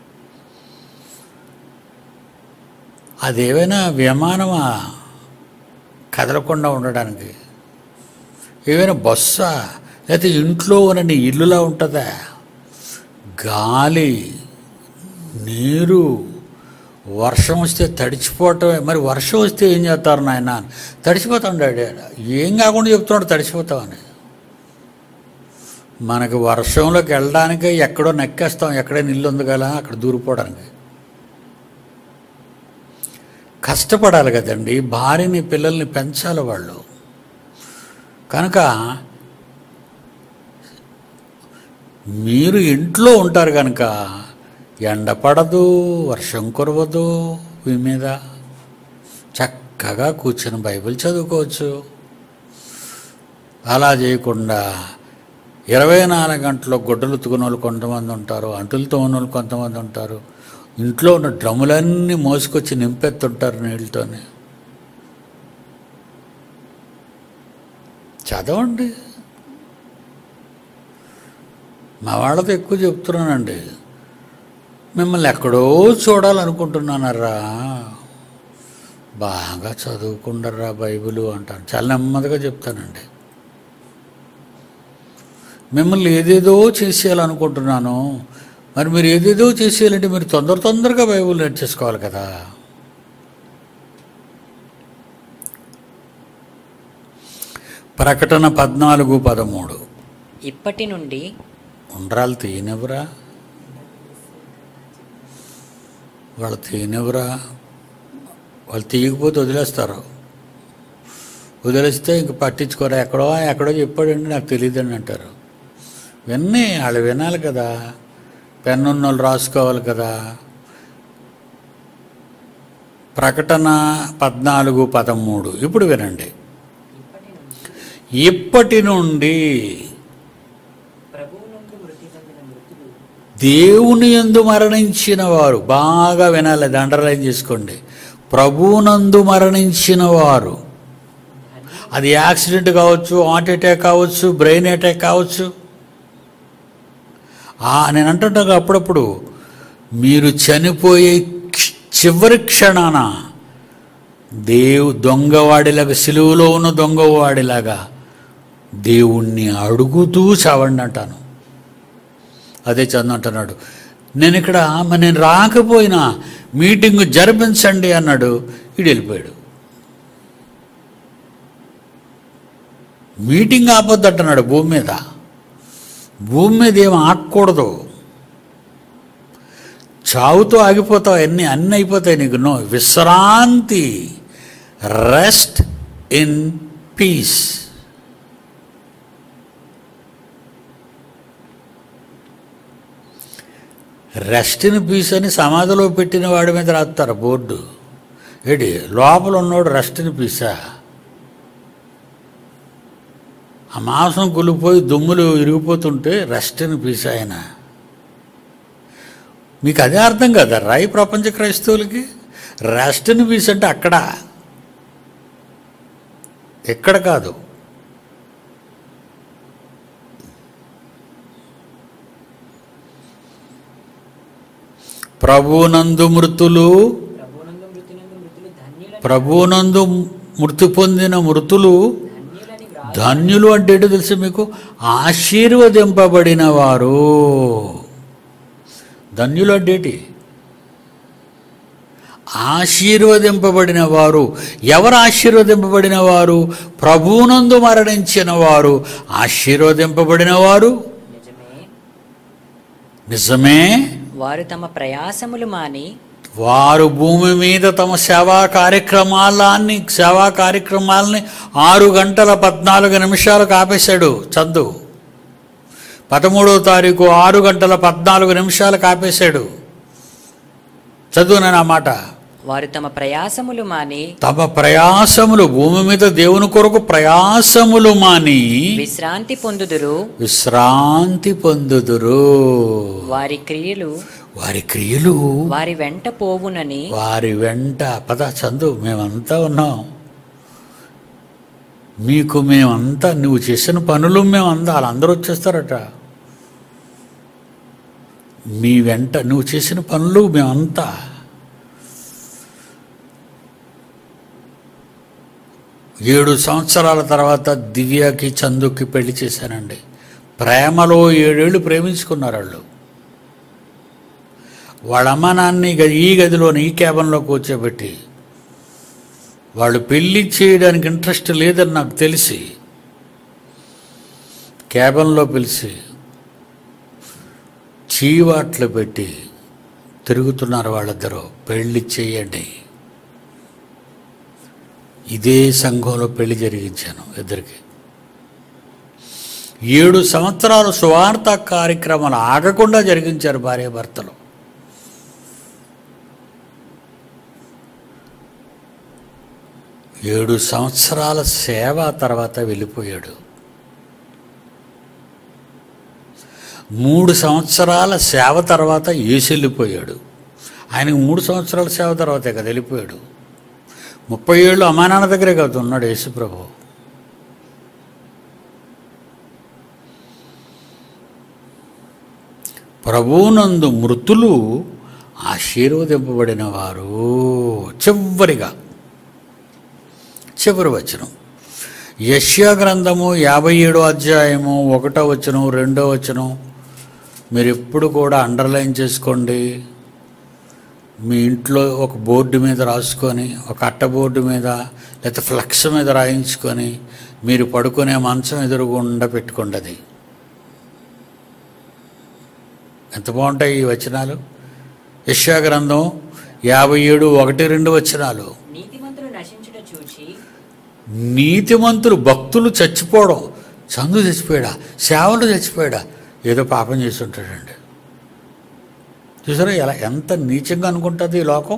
అదేమైనా విమానమా కదలకుండా ఉండడానికి ఏమైనా బస్సా లేకపోతే ఇంట్లో ఉన్న ఇల్లులా ఉంటుందా గాలి నీరు వర్షం వస్తే తడిచిపోవటమే మరి వర్షం వస్తే ఏం చేస్తారు నాయన తడిచిపోతాం డాడీ ఏం కాకుండా చెప్తున్నాడు తడిచిపోతామని మనకు వర్షంలోకి వెళ్ళడానికి ఎక్కడో నెక్కేస్తాం ఎక్కడే నీళ్ళు ఉంది కదా అక్కడ దూరిపోవడానికి కష్టపడాలి కదండి భార్యని పిల్లల్ని పెంచాలి వాళ్ళు కనుక మీరు ఇంట్లో ఉంటారు కనుక ఎండ పడదు వర్షం కురవదు మీ మీద చక్కగా కూర్చొని బైబిల్ చదువుకోవచ్చు అలా చేయకుండా ఇరవై నాలుగు గంటలు గుడ్డలు ఉతుకునే వాళ్ళు కొంతమంది ఉంటారు అంటులు తోమని వాళ్ళు కొంతమంది ఉంటారు ఇంట్లో ఉన్న డ్రమ్ములన్నీ మోసుకొచ్చి నింపెత్తుంటారు నీళ్ళతోని చదవండి మా వాళ్ళతో ఎక్కువ చెప్తున్నానండి మిమ్మల్ని ఎక్కడో చూడాలనుకుంటున్నానరా బాగా చదువుకుండరా బైబిల్ అంటాను చాలా నెమ్మదిగా చెప్తానండి మిమ్మల్ని ఏదేదో చేసేయాలనుకుంటున్నాను మరి మీరు ఏదేదో చేసేయాలంటే మీరు తొందర తొందరగా బైబిల్ నేర్చేసుకోవాలి కదా ప్రకటన పద్నాలుగు పదమూడు ఇప్పటి నుండి ఉండ్రాలు తీయనివ్వరా వాళ్ళు తీయనివ్వరా వాళ్ళు తీయకపోతే వదిలేస్తారు వదిలేస్తే ఇంక పట్టించుకోరా ఎక్కడో ఎక్కడో చెప్పాడండి నాకు తెలియదండి అంటారు విన్నీ వాళ్ళు వినాలి కదా పెన్నున్న వాళ్ళు రాసుకోవాలి కదా ప్రకటన పద్నాలుగు పదమూడు ఇప్పుడు వినండి ఇప్పటి నుండి ప్రభువు నుండి మృతి చెందిన మృతులు దేవుని యందు మరణించిన వారు బాగా వినాలి అది అండర్లైన్ చేసుకోండి ప్రభువునందు మరణించిన వారు అది యాక్సిడెంట్ కావచ్చు హార్ట్ అటాక్ కావచ్చు బ్రెయిన్ అటాక్ కావచ్చు ఆ, నేను అంటుంటా అప్పుడప్పుడు మీరు చనిపోయే క్ష- చివరి క్షణాన దేవు దొంగవాడిలాగా సిలువలో ఉన్న దొంగవాడిలాగా దేవుణ్ణి అడుగుతూ చావండి అంటాను అదే చందు అంటున్నాడు నేను ఇక్కడ మరి నేను రాకపోయినా మీటింగ్ జరిపించండి అన్నాడు ఇడు వెళ్ళిపోయాడు మీటింగ్ ఆపొద్దు అంటున్నాడు భూమి మీద భూమి మీద ఏం ఆగకూడదు చావుతో ఆగిపోతావు అన్నీ అన్నీ అయిపోతాయి నీకు నో విశ్రాంతి rest in peace rest in peace అని సమాధిలో పెట్టిన వాడి మీద రాస్తారు బోర్డు ఏడి లోపల ఉన్నోడు రెస్ట్ ఇన్ పీసా ఆ మాంసం కులిపోయి దుమ్ములు ఇరిగిపోతుంటే రెస్ట్ ఇన్ పీస్ ఆయన మీకు అదే అర్థం కదా రాయి ప్రపంచ క్రైస్తవులకి రెస్ట్ ఇన్ పీస్ అంటే అక్కడ ఎక్కడ కాదు ప్రభునందు మృతులు ప్రభునందు మృతినందు మృతులు ధన్యులని ప్రభునందు మృతి పొందిన మృతులు ధన్యులని వ్రా ధన్యులు అంటే ఏంటో తెలుసు మీకు ఆశీర్వదింపబడిన వారు ధన్యులు అంటే ఏంటి ఆశీర్వదింపబడిన వారు ఎవరు ఆశీర్వదింపబడిన వారు ప్రభువునందు మరణించిన వారు ఆశీర్వదింపబడిన వారు నిజమే నిజమే వారు తమ ప్రయాసములు మాని వారు భూమి మీద తమ సేవా కార్యక్రమాలని సేవా కార్యక్రమాలని ఆరు గంటల పద్నాలుగు నిమిషాలకు ఆపేశాడు చందు పదమూడవ తారీఖు ఆరు గంటల పద్నాలుగు నిమిషాలకు ఆపేశాడు చదువు నేను ఆ మాట వారు తమ ప్రయాసములు మాని తమ ప్రయాసములు భూమి మీద దేవుని కొరకు ప్రయాసములు మాని విశ్రాంతి పొందుదురు విశ్రాంతి పొందుదురు వారి క్రియలు వారి క్రియలు వారి వెంట పోవునని వారి వెంట పద చందు మేమంతా ఉన్నాం మీకు మేమంతా నువ్వు చేసిన పనులు మేమంతా వాళ్ళందరూ వచ్చేస్తారట మీ వెంట నువ్వు చేసిన పనులు మేమంతా ఏడు సంవత్సరాల తర్వాత దివ్యకి చందుకి పెళ్లి చేశానండి ప్రేమలో ఏడేళ్ళు ప్రేమించుకున్నారు వాళ్ళు వాళ్ళ అమ్మ నాన్ని గ- ఈ గదిలోని ఈ క్యాబన్లో కూర్చోబెట్టి వాళ్ళు పెళ్లి చేయడానికి ఇంట్రెస్ట్ లేదని నాకు తెలిసి క్యాబన్లో పిలిచి చీవాట్లు పెట్టి తిరుగుతున్నారు వాళ్ళిద్దరూ పెళ్లి చేయండి ఇదే సంఘంలో పెళ్లి జరిగించాను ఇద్దరికి ఏడు సంవత్సరాలు సువార్త కార్యక్రమాలు ఆగకుండా జరిగించారు భార్య భర్తలు ఏడు సంవత్సరాల సేవ తర్వాత వెళ్ళిపోయాడు మూడు సంవత్సరాల సేవ తర్వాత ఏసి వెళ్ళిపోయాడు ఆయనకు మూడు సంవత్సరాల సేవ తర్వాతే కదా వెళ్ళిపోయాడు ముప్పై ఏళ్ళు అమ్మా నాన్న దగ్గరే కదా ఉన్నాడు యేసుప్రభు ప్రభువునందు మృతులు ఆశీర్వదింపబడిన వారు చివరిగా చివరి వచనం యష్యా గ్రంథము యాభై ఏడో అధ్యాయము ఒకటో వచనం రెండో వచనం మీరు ఎప్పుడు కూడా అండర్లైన్ చేసుకోండి మీ ఇంట్లో ఒక బోర్డు మీద రాసుకొని ఒక అట్ట బోర్డు మీద లేకపోతే ఫ్లక్స్ మీద రాయించుకొని మీరు పడుకునే మంచం ఎదురుగుండా పెట్టుకోండి అది ఎంత బాగుంటాయి ఈ వచనాలు యెషయా గ్రంథం యాభై ఏడు ఒకటి రెండు వచనాలు నీతిమంతులు నశించుట చూచి నీతిమంతులు భక్తులు చచ్చిపోవడం చందు చచ్చిపోయాడా సేవలు చచ్చిపోయాడా ఏదో పాపం చేసి ఉంటాడండి చూసారా ఎలా ఎంత నీచంగా అనుకుంటుంది ఈ లోకం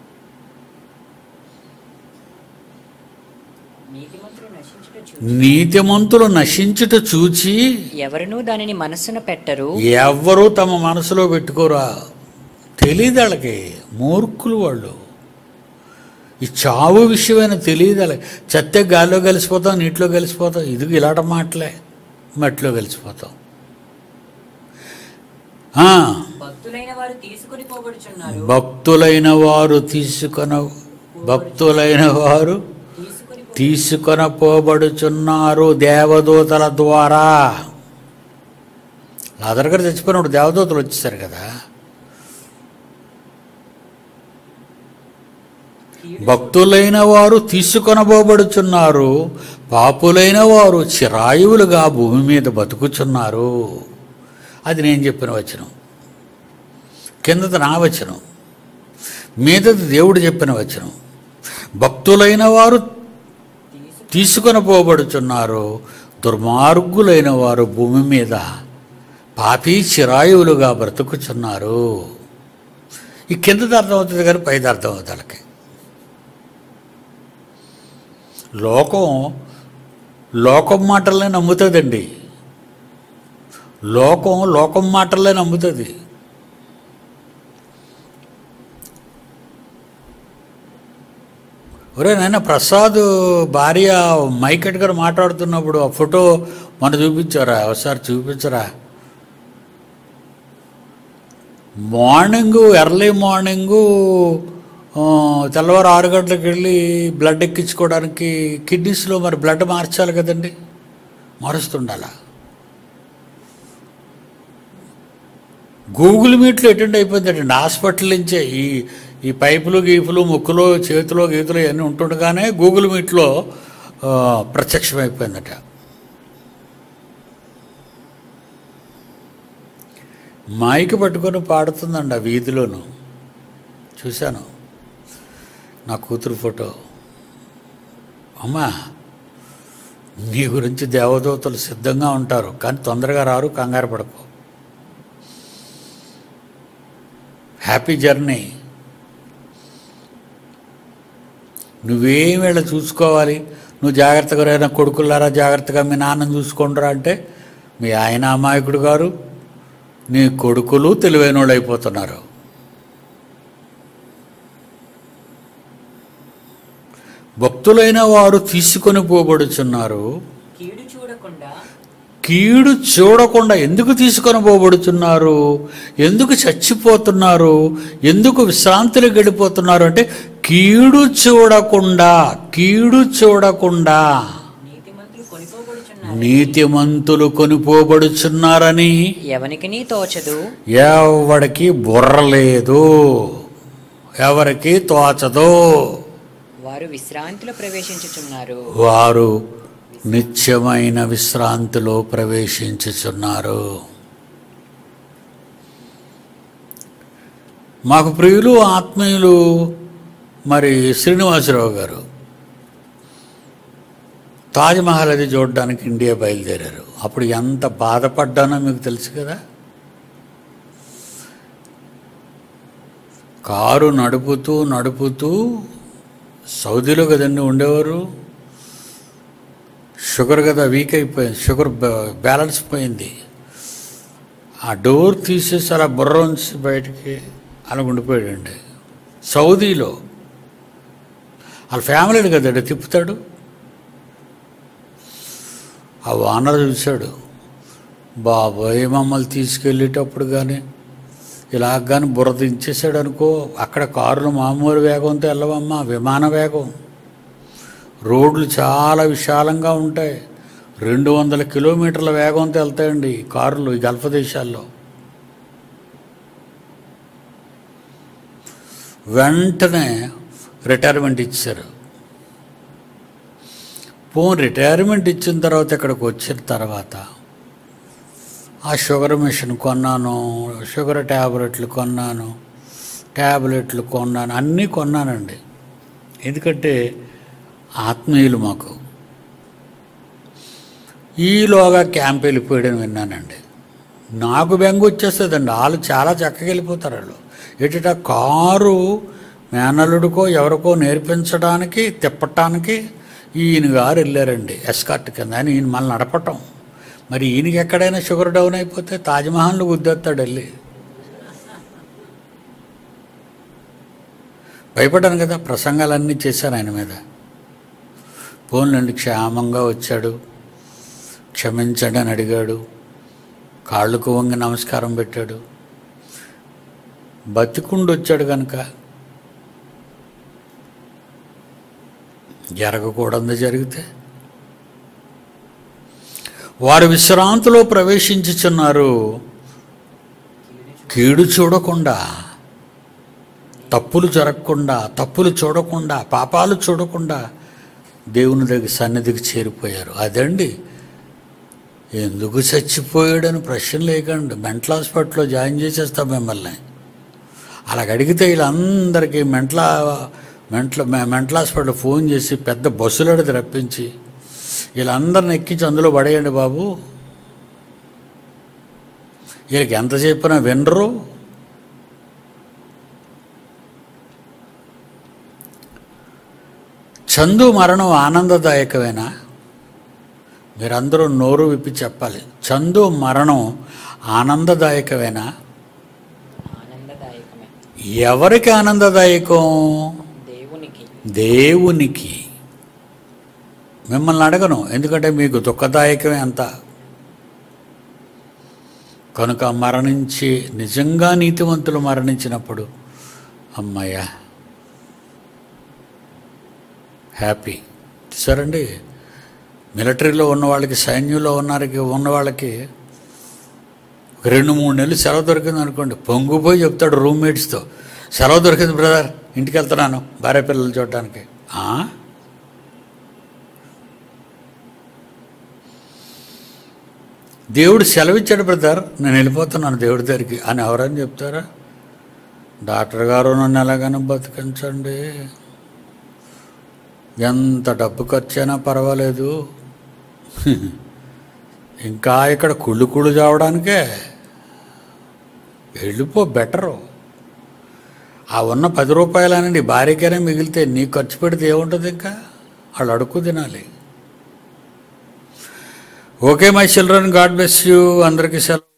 నీతిమంతులు నశించుట చూచి నీతిమంతులు నశించుట చూచి ఎవరునూ దానిని మనస్సున పెట్టరు ఎవ్వరూ తమ మనసులో పెట్టుకోరా తెలియదు వాళ్ళకి మూర్ఖులు వాళ్ళు ఈ చావు విషయమైన తెలియదు వాళ్ళకి చెత్త గాల్లో కలిసిపోతాం నీటిలో కలిసిపోతాం ఇది ఇలాంటి మాటలే మట్టిలో కలిసిపోతాం ఆ, భక్తులైన వారు తీసుకుని పోబడుచున్నారు భక్తులైన వారు తీసుకొన భక్తులైన వారు తీసుకుని పో- తీసుకొన పోబడుచున్నారు దేవదూతల ద్వారా లాదర్ గారు చచ్చిపోయినప్పుడు దేవదూతలు వచ్చేసారు కదా భక్తులైన వారు తీసుకొనబోబడుచున్నారు పాపులైన వారు చిరాయువులుగా భూమి మీద బతుకుచున్నారు అది నేను చెప్పిన వచనం కిందది నా వచనం మీదది దేవుడు చెప్పిన వచనం భక్తులైన వారు తీసుకు తీసుకొని పోబడుచున్నారు దుర్మార్గులైన వారు భూమి మీద పాపీ చిరాయువులుగా బ్రతుకుచున్నారు ఈ కిందది అర్థమవుతుంది కానీ పైది అర్థమవుతుంది వాళ్ళకి లోకం లోకం మాటలనే నమ్ముతుందండి లోకం లోకం మాటలనే నమ్ముతుంది ఒరే నాయన ప్రసాద్ భార్య మైకెట్ గారు మాట్లాడుతున్నప్పుడు ఆ ఫోటో మన చూపించారా ఒకసారి చూపించరా మార్నింగు ఎర్లీ మార్నింగు ఆ, తెల్లవారు ఆరు గంటలకు వెళ్ళి బ్లడ్ ఎక్కించుకోవడానికి కిడ్నీస్లో మరి బ్లడ్ మార్చాలి కదండి మారుస్తుండాలా గూగుల్ మీట్లో అటెండ్ అయిపోయిందండి హాస్పిటల్ నుంచే ఈ ఈ పైపులు గీపులు ముక్కులు చేతులు గీతులు ఇవన్నీ ఉంటుండగానే గూగుల్ మీట్లో ఆ, ప్రత్యక్షమైపోయిందట మైక్ పట్టుకొని పాడుతుందండి ఆ వీధిలోను చూశాను నా కూతురు ఫోటో అమ్మా నీ గురించి దేవదూతలు సిద్ధంగా ఉంటారు కానీ తొందరగా రారు కంగారు పడకు హ్యాపీ జర్నీ నువ్వేం వీళ్ళ చూసుకోవాలి నువ్వు జాగ్రత్తగా రైనా కొడుకులారా జాగ్రత్తగా మీ నాన్నని చూసుకుంటారా అంటే మీ ఆయన అమాయకుడు గారు నీ కొడుకులు తెలివైన వాళ్ళు అయిపోతున్నారు భక్తులైన వారు తీసుకొని పోబడుచున్నారు కీడు చూడకుండా కీడు చూడకుండా ఎందుకు తీసుకొని పోబడుతున్నారు ఎందుకు చచ్చిపోతున్నారు ఎందుకు విశ్రాంతిలో గడిపోతున్నారు అంటే కీడు చూడకుండా కీడు చూడకుండా నీతిమంతులు కొనిపోబడుచున్నారు నీతిమంతులు కొనిపోబడుచున్నారని ఎవనికి నీ తోచదు ఎవడికి బుర్ర లేదు ఎవరికి తోచదు వారు విశ్రాంతిలో ప్రవేశించుచున్నారు వారు నిత్యమైన విశ్రాంతిలో ప్రవేశించుచున్నారు మాకు ప్రియులు ఆత్మీయులు మరి శ్రీనివాసరావు గారు తాజ్మహల్ అది చూడడానికి ఇండియా బయలుదేరారు అప్పుడు ఎంత బాధపడ్డానో మీకు తెలుసు కదా కారు నడుపుతూ నడుపుతూ సౌదీలో కదండి ఉండేవారు షుగర్ కదా వీక్ అయిపోయింది షుగర్ బ్యా- బ్యాలెన్స్ పోయింది ఆ డోర్ తీసేసి అలా బుర్ర ఉంచి బయటికి అలా ఉండిపోయాడండి సౌదీలో వాళ్ళ ఫ్యామిలీని కదండి తిప్పుతాడు ఆ వానర్ చూశాడు బాబోయ్ మమ్మల్ని తీసుకెళ్ళేటప్పుడు కానీ ఇలా కానీ బుర్ర దించేసాడు అనుకో అక్కడ కారులు మామూలు వేగంతో వెళ్ళవమ్మా విమాన వేగం రోడ్లు చాలా విశాలంగా ఉంటాయి రెండు వందల కిలోమీటర్ల వేగంతో వెళ్తాయండి ఈ కారులు ఈ గల్ఫ్ దేశాల్లో వెంటనే రిటైర్మెంట్ ఇచ్చారు పోన్ రిటైర్మెంట్ ఇచ్చిన తర్వాత ఇక్కడికి వచ్చిన తర్వాత ఆ షుగర్ మిషన్ కొన్నాను షుగర్ ట్యాబ్లెట్లు కొన్నాను ట్యాబ్లెట్లు కొన్నాను అన్నీ కొన్నానండి ఎందుకంటే ఆత్మీయులు మాకు ఈలోగా క్యాంప్ వెళ్ళిపోయాడని విన్నానండి నాకు బెంగ వచ్చేస్తుందండి వాళ్ళు చాలా చక్కగా వెళ్ళిపోతారు వాళ్ళు ఎటుట కారు మేనల్లుడికో ఎవరికో నేర్పించడానికి తిప్పటానికి ఈయన గారు వెళ్ళారండి ఎస్కార్ట్ కింద అని ఈయన మళ్ళీ నడపటం మరి ఈయనకి ఎక్కడైనా షుగర్ డౌన్ అయిపోతే తాజ్మహల్ను గుద్దేస్తాడు వెళ్ళి భయపడ్డాను కదా ప్రసంగాలన్నీ చేశాను ఆయన మీద పోన్లండి క్షేమంగా వచ్చాడు క్షమించండి అని అడిగాడు కాళ్ళకు వంగి నమస్కారం పెట్టాడు బతికుండి వచ్చాడు కనుక జరగకూడదు జరిగితే వారు విశ్రాంతిలో ప్రవేశించుచున్నారు కీడు చూడకుండా తప్పులు జరగకుండా తప్పులు చూడకుండా పాపాలు చూడకుండా దేవుని దగ్గర సన్నిధికి చేరిపోయారు అదండి ఎందుకు చచ్చిపోయాడని ప్రశ్న లేకండి మెంటల్ హాస్పిటల్లో జాయిన్ చేసేస్తాం మిమ్మల్ని అలాగ అడిగితే వీళ్ళందరికీ మెంటల మెంటల్ మెంటల్ హాస్పిటల్ ఫోన్ చేసి పెద్ద బస్సులడిది రప్పించి వీళ్ళందరిని ఎక్కించి అందులో పడేయండి బాబు వీళ్ళకి ఎంత చెప్పినా వినరు చందు మరణం ఆనందదాయకమేనా మీరందరూ నోరు విప్పి చెప్పాలి చందు మరణం ఆనందదాయకమేనా ఆనందదాయకమే ఎవరికి ఆనందదాయకం దేవునికి దేవునికి మిమ్మల్ని అడగను ఎందుకంటే మీకు దుఃఖదాయకమే అంత కనుక మరణించి నిజంగా నీతివంతులు మరణించినప్పుడు అమ్మయ్య హ్యాపీ చూసారండి మిలిటరీలో ఉన్న వాళ్ళకి సైన్యంలో ఉన్నారికి ఉన్న వాళ్ళకి ఒక రెండు మూడు నెలలు సెలవు దొరికింది అనుకోండి పొంగిపోయి చెప్తాడు రూమ్మేట్స్తో సెలవు దొరికింది బ్రదర్ ఇంటికి వెళ్తున్నాను భార్య పిల్లలు చూడటానికి "ఆ? దేవుడు సెలవిచ్చాడు బ్రదర్ నేను వెళ్ళిపోతున్నాను దేవుడి దగ్గరికి అని ఎవరని చెప్తారా డాక్టర్ గారు నన్ను ఎలాగైనా బతికించండి ఎంత డబ్బు ఖర్చైనా పర్వాలేదు ఇంకా ఇక్కడ కుళ్ళు కుళ్ళు చావడానికే వెళ్ళిపో బెటరు ఆ ఉన్న పది రూపాయలనండి భార్యకైనా మిగిలితే నీ ఖర్చు పెడితే ఏముంటుంది ఇంకా వాళ్ళు అడుక్కు తినాలి okay my children God bless you అందరికీ సెలవు